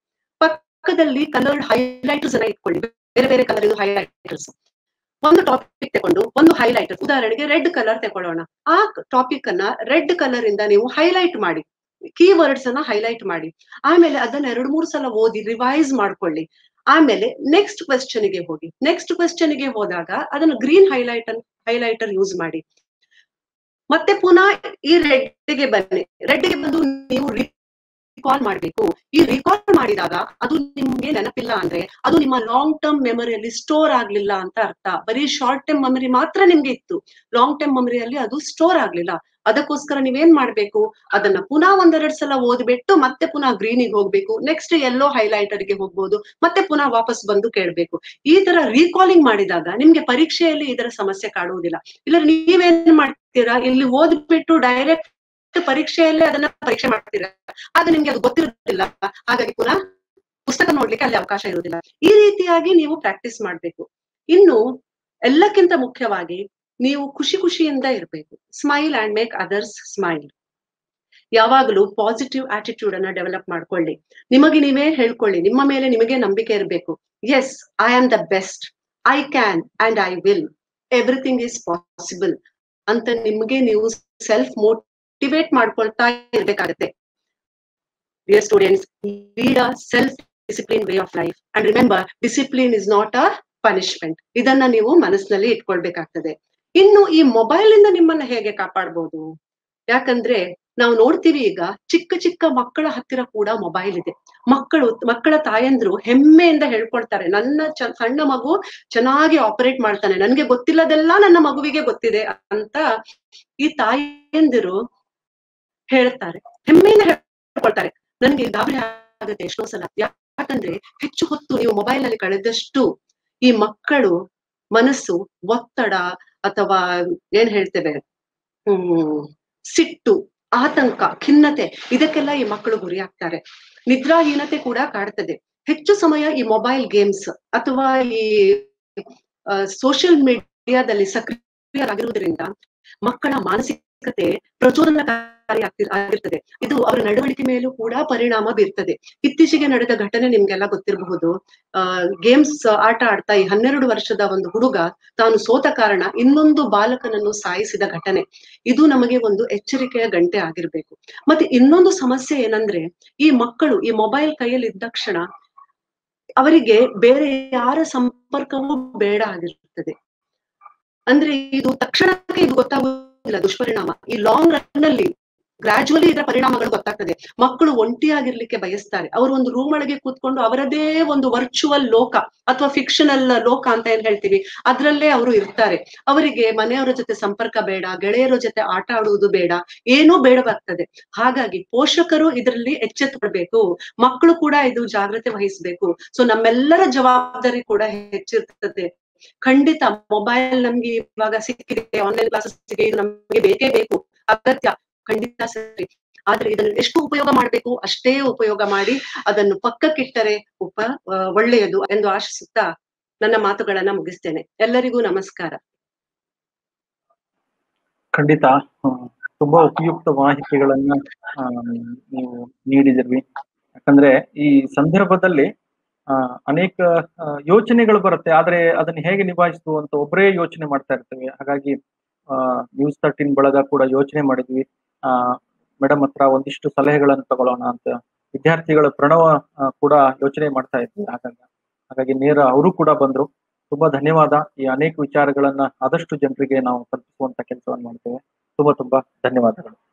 ಪಕ್ಕದಲ್ಲಿ ಕಲರ್ಡ್ ಹೈಲೈಟರ್ಸ್ ಅನ್ನ ಇಟ್ಕೊಳ್ಳಿ ಬೇರೆ ಬೇರೆ ಕಲರ್ ಇದು ಹೈಲೈಟರ್ಸ್ ಒಂದು ಟಾಪಿಕ್ ತಗೊಂಡು ಒಂದು ಹೈಲೈಟರ್ ಉದಾಹರಣೆಗೆ ರೆಡ್ ಕಲರ್ ತಗೊಳ್ಳೋಣ ಆ ಟಾಪಿಕ್ ಅನ್ನ ರೆಡ್ ಕಲರ್ ಇಂದ ನೀವು ಹೈಲೈಟ್ ಮಾಡಿ ಕೀ ವರ್ಡ್ಸ್ ಅನ್ನ ಹೈಲೈಟ್ ಮಾಡಿ ಆಮೇಲೆ ಅದನ್ನ ಎರಡು ಮೂರು ಸಲ ಓದಿ ರಿವೈಸ್ ಮಾಡ್ಕೊಳ್ಳಿ ಆಮೇಲೆ ನೆಕ್ಸ್ಟ್ ಕ್ವೆಶ್ಚನ್ ಗೆ ಹೋಗಿ ನೆಕ್ಸ್ಟ್ ಕ್ವೆಶ್ಚನ್ ಗೆ ಹೋದಾಗ ಅದನ್ನು ಗ್ರೀನ್ ಹೈಲೈಟ್ ಹೈಲೈಟರ್ ಯೂಸ್ ಮಾಡಿ ಮತ್ತೆ ಪುನಃ ಈ ರೆಡ್ ಗೆ ಬನ್ನಿ ರೆಡ್ ಗೆ ಬಂದು ನೀವು ರಿಕಾಲ್ ಮಾಡ್ಬೇಕು ಈ ರಿಕಾಲ್ ಮಾಡಿದಾಗ ಅದು ನಿಮ್ಗೆ ನೆನಪಿಲ್ಲ ಅಂದ್ರೆ ಅದು ನಿಮ್ಮ ಲಾಂಗ್ ಟರ್ಮ್ ಮೆಮರಿಯಲ್ಲಿ ಸ್ಟೋರ್ ಆಗ್ಲಿಲ್ಲ ಅಂತ ಅರ್ಥ ಬರೀ ಶಾರ್ಟ್ ಟರ್ಮ್ ಮೆಮರಿ ಮಾತ್ರ ನಿಮ್ಗೆ ಇತ್ತು ಲಾಂಗ್ ಟರ್ಮ್ ಮೆಮರಿಯಲ್ಲಿ ಅದು ಸ್ಟೋರ್ ಆಗ್ಲಿಲ್ಲ ಅದಕ್ಕೋಸ್ಕರ ನೀವೇನ್ ಮಾಡ್ಬೇಕು ಅದನ್ನ ಪುನಃ ಒಂದೆರಡು ಸಲ ಓದ್ಬಿಟ್ಟು ಮತ್ತೆ ಪುನಃ ಗ್ರೀನಿಗೆ ಹೋಗ್ಬೇಕು ನೆಕ್ಸ್ಟ್ ಎಲ್ಲೋ ಹೈಲೈಟರ್ ಗೆ ಹೋಗ್ಬೋದು ಮತ್ತೆ ಪುನಃ ವಾಪಸ್ ಬಂದು ಕೇಳ್ಬೇಕು ಈ ತರ ರೀಕಾಲಿಂಗ್ ಮಾಡಿದಾಗ ನಿಮ್ಗೆ ಪರೀಕ್ಷೆಯಲ್ಲಿ ಇದರ ಸಮಸ್ಯೆ ಕಾಡುವುದಿಲ್ಲ ಇಲ್ಲ ನೀವೇನ್ ಮಾಡ್ತೀರಾ ಇಲ್ಲಿ ಓದ್ಬಿಟ್ಟು ಡೈರೆಕ್ಟ್ ಪರೀಕ್ಷೆಯಲ್ಲೇ ಅದನ್ನ ಪರೀಕ್ಷೆ ಮಾಡ್ತೀರಾ ಆಗ ನಿಮ್ಗೆ ಅದು ಗೊತ್ತಿರುವುದಿಲ್ಲ ಹಾಗಾಗಿ ಪುನಃ ಪುಸ್ತಕ ನೋಡ್ಲಿಕ್ಕೆ ಅಲ್ಲಿ ಅವಕಾಶ ಇರುವುದಿಲ್ಲ ಈ ರೀತಿಯಾಗಿ ನೀವು ಪ್ರಾಕ್ಟೀಸ್ ಮಾಡ್ಬೇಕು ಇನ್ನು ಎಲ್ಲಕ್ಕಿಂತ ಮುಖ್ಯವಾಗಿ ನೀವು ಖುಷಿ ಖುಷಿಯಿಂದ ಇರಬೇಕು smile and make others smile ಯಾವಾಗಲೂ ಪಾಸಿಟಿವ್ ಆಟಿಟ್ಯೂಡ್ ಅನ್ನ ಡೆವಲಪ್ ಮಾಡ್ಕೊಳ್ಳಿ ನಿಮಗೆ ನೀವೇ ಹೇಳ್ಕೊಳ್ಳಿ ನಿಮ್ಮ ಮೇಲೆ ನಿಮಗೆ ನಂಬಿಕೆ ಇರಬೇಕು yes I am the best I can and I will everything is possible ಅಂತ ನಿಮಗೆ ನೀವು ಸೆಲ್ಫ್ ಮೋಟಿವೇಟ್ ಮಾಡ್ಕೊಳ್ತಾ ಇರ್ಬೇಕಾಗತ್ತೆ dear students lead a self discipline way of life and remember discipline is not a punishment ಇದನ್ನ ನೀವು ಮನಸ್ಸಿನಲ್ಲಿ ಇಟ್ಕೊಳ್ಬೇಕಾಗ್ತದೆ ಇನ್ನು ಈ ಮೊಬೈಲ್ ಇಂದ ನಿಮ್ಮನ್ನ ಹೇಗೆ ಕಾಪಾಡ್ಬೋದು ಯಾಕಂದ್ರೆ ನಾವು ನೋಡ್ತೀವಿ ಈಗ ಚಿಕ್ಕ ಚಿಕ್ಕ ಮಕ್ಕಳ ಹತ್ತಿರ ಕೂಡ ಮೊಬೈಲ್ ಇದೆ ಮಕ್ಕಳು ಮಕ್ಕಳ ತಾಯಂದ್ರು ಹೆಮ್ಮೆಯಿಂದ ಹೇಳ್ಕೊಳ್ತಾರೆ ನನ್ನ ಚ ಸಣ್ಣ ಮಗು ಚೆನ್ನಾಗಿ ಆಪರೇಟ್ ಮಾಡ್ತಾನೆ ನನ್ಗೆ ಗೊತ್ತಿಲ್ಲದೆಲ್ಲ ನನ್ನ ಮಗುವಿಗೆ ಗೊತ್ತಿದೆ ಅಂತ ಈ ತಾಯಂದಿರು ಹೇಳ್ತಾರೆ ಹೆಮ್ಮೆಯಿಂದ ಹೇಳ್ಕೊಳ್ತಾರೆ ನನ್ಗೆ ಗಾಬರಿ ಆಗುತ್ತೆ ಎಷ್ಟೋ ಸಲ ಯಾಕಂದ್ರೆ ಹೆಚ್ಚು ಹೊತ್ತು ನೀವು ಮೊಬೈಲ್ ನಲ್ಲಿ ಕಳೆದಷ್ಟು ಈ ಮಕ್ಕಳು ಮನಸ್ಸು ಒತ್ತಡ ಅಥವಾ ಏನ್ ಹೇಳ್ತೇವೆ ಹ್ಮ್ ಸಿಟ್ಟು ಆತಂಕ ಖಿನ್ನತೆ ಇದಕ್ಕೆಲ್ಲ ಈ ಮಕ್ಕಳು ಗುರಿಯಾಗ್ತಾರೆ ನಿದ್ರಾಹೀನತೆ ಕೂಡ ಕಾಡ್ತದೆ ಹೆಚ್ಚು ಸಮಯ ಈ ಮೊಬೈಲ್ ಗೇಮ್ಸ್ ಅಥವಾ ಈ ಸೋಷಿಯಲ್ ಮೀಡಿಯಾದಲ್ಲಿ ಸಕ್ರಿಯರಾಗಿರುವುದರಿಂದ ಮಕ್ಕಳ ಮಾನಸಿಕ ಮಾನಸಿಕತೆ ಪ್ರಚೋದನಕಾರಿ ಆಗ್ತಿ- ಆಗಿರ್ತದೆ ಇದು ಅವರ ನಡವಳಿಕೆ ಮೇಲೂ ಕೂಡ ಪರಿಣಾಮ ಬೀರ್ತದೆ ಇತ್ತೀಚೆಗೆ ನಡೆದ ಘಟನೆ ನಿಮ್ಗೆಲ್ಲ ಗೊತ್ತಿರಬಹುದು ಆ ಗೇಮ್ಸ್ ಆಟ ಆಡ್ತಾ ಈ ಹನ್ನೆರಡು ವರ್ಷದ ಒಂದು ಹುಡುಗ ತಾನು ಸೋತ ಕಾರಣ ಇನ್ನೊಂದು ಬಾಲಕನನ್ನು ಸಾಯಿಸಿದ ಘಟನೆ ಇದು ನಮಗೆ ಒಂದು ಎಚ್ಚರಿಕೆಯ ಗಂಟೆ ಆಗಿರ್ಬೇಕು ಮತ್ತೆ ಇನ್ನೊಂದು ಸಮಸ್ಯೆ ಏನಂದ್ರೆ ಈ ಮಕ್ಕಳು ಈ ಮೊಬೈಲ್ ಕೈಯಲ್ಲಿ ಇದ್ದ ಕ್ಷಣ ಅವರಿಗೆ ಬೇರೆ ಯಾರ ಸಂಪರ್ಕವೂ ಬೇಡ ಆಗಿರುತ್ತದೆ ಅಂದ್ರೆ ಇದು ತಕ್ಷಣಕ್ಕೆ ಇದು ಗೊತ್ತಾಗುವುದಿಲ್ಲ ದುಷ್ಪರಿಣಾಮ ಈ ಲಾಂಗ್ ರನ್ ಅಲ್ಲಿ ಗ್ರಾಜುವಲಿ ಇದರ ಪರಿಣಾಮಗಳು ಗೊತ್ತಾಗ್ತದೆ ಮಕ್ಕಳು ಒಂಟಿಯಾಗಿರ್ಲಿಕ್ಕೆ ಬಯಸ್ತಾರೆ ಅವರು ಒಂದು ರೂಮ್ ಒಳಗೆ ಕೂತ್ಕೊಂಡು ಅವರದೇ ಒಂದು ವರ್ಚುವಲ್ ಲೋಕ ಅಥವಾ ಫಿಕ್ಷನಲ್ ಲೋಕ ಅಂತ ಏನ್ ಹೇಳ್ತೀವಿ ಅದ್ರಲ್ಲೇ ಅವರು ಇರ್ತಾರೆ ಅವರಿಗೆ ಮನೆಯವರ ಜೊತೆ ಸಂಪರ್ಕ ಬೇಡ ಗೆಳೆಯರ ಜೊತೆ ಆಟ ಆಡುವುದು ಬೇಡ ಏನೂ ಬೇಡವಾಗ್ತದೆ ಹಾಗಾಗಿ ಪೋಷಕರು ಇದರಲ್ಲಿ ಎಚ್ಚೆತ್ತುಕೊಳ್ಬೇಕು ಮಕ್ಕಳು ಕೂಡ ಇದು ಜಾಗ್ರತೆ ವಹಿಸ್ಬೇಕು ಸೊ ನಮ್ಮೆಲ್ಲರ ಜವಾಬ್ದಾರಿ ಕೂಡ ಹೆಚ್ಚಿರ್ತದೆ ಖಂಡಿತ ಮೊಬೈಲ್ ನಮ್ಗೆ ಇವಾಗ ಸಿಕ್ಕಿದೆ ಆನ್ಲೈನ್ ಕ್ಲಾಸಸ್ ಇದು ನಮ್ಗೆ ಬೇಕೇ ಬೇಕು ಅಗತ್ಯ ಖಂಡಿತ ಸರಿ ಆದ್ರೆ ಇದನ್ನು ಎಷ್ಟು ಉಪಯೋಗ ಮಾಡ್ಬೇಕು ಅಷ್ಟೇ ಉಪಯೋಗ ಮಾಡಿ ಅದನ್ನು ಪಕ್ಕಕ್ಕಿಟ್ಟರೆ ಉಪ ಆ, ಒಳ್ಳೆಯದು ಎಂದು ಆಶಿಸುತ್ತಾ ನನ್ನ ಮಾತುಗಳನ್ನ ಮುಗಿಸ್ತೇನೆ ಎಲ್ಲರಿಗೂ ನಮಸ್ಕಾರ
ಖಂಡಿತ ಹ್ಮ್. ತುಂಬಾ ಉಪಯುಕ್ತ ಮಾಹಿತಿಗಳನ್ನ ಆಮ್, ನೀವು ನೀಡಿದಿರಿ ಯಾಕಂದ್ರೆ ಈ ಸಂದರ್ಭದಲ್ಲಿ ಆ, ಅನೇಕ ಆ, ಯೋಚನೆಗಳು ಬರುತ್ತೆ ಆದ್ರೆ ಅದನ್ನ ಹೇಗೆ ನಿಭಾಯಿಸುದು ಅಂತ ಒಬ್ಬರೇ ಯೋಚನೆ ಮಾಡ್ತಾ ಇರ್ತೇವೆ ಹಾಗಾಗಿ ನ್ಯೂಸ್ ತರ್ಟೀನ್ ಬಳಗ ಕೂಡ ಯೋಚನೆ ಮಾಡಿದ್ವಿ ಆ ಮೇಡಮ್ ಹತ್ರ ಒಂದಿಷ್ಟು ಸಲಹೆಗಳನ್ನು ತಗೊಳ್ಳೋಣ ಅಂತ ವಿದ್ಯಾರ್ಥಿಗಳ ಪ್ರಣವ ಆ, ಕೂಡ ಯೋಚನೆ ಮಾಡ್ತಾ ಇದ್ವಿ ಹಾಗಾಗಿ ಹಾಗಾಗಿ ನೇರ ಅವರು ಕೂಡ ಬಂದ್ರು ತುಂಬಾ ಧನ್ಯವಾದ ಈ ಅನೇಕ ವಿಚಾರಗಳನ್ನ ಆದಷ್ಟು ಜನರಿಗೆ ನಾವು ತಲುಪಿಸುವಂತ ಕೆಲಸವನ್ನು ಮಾಡ್ತೇವೆ ತುಂಬಾ ತುಂಬಾ ಧನ್ಯವಾದಗಳು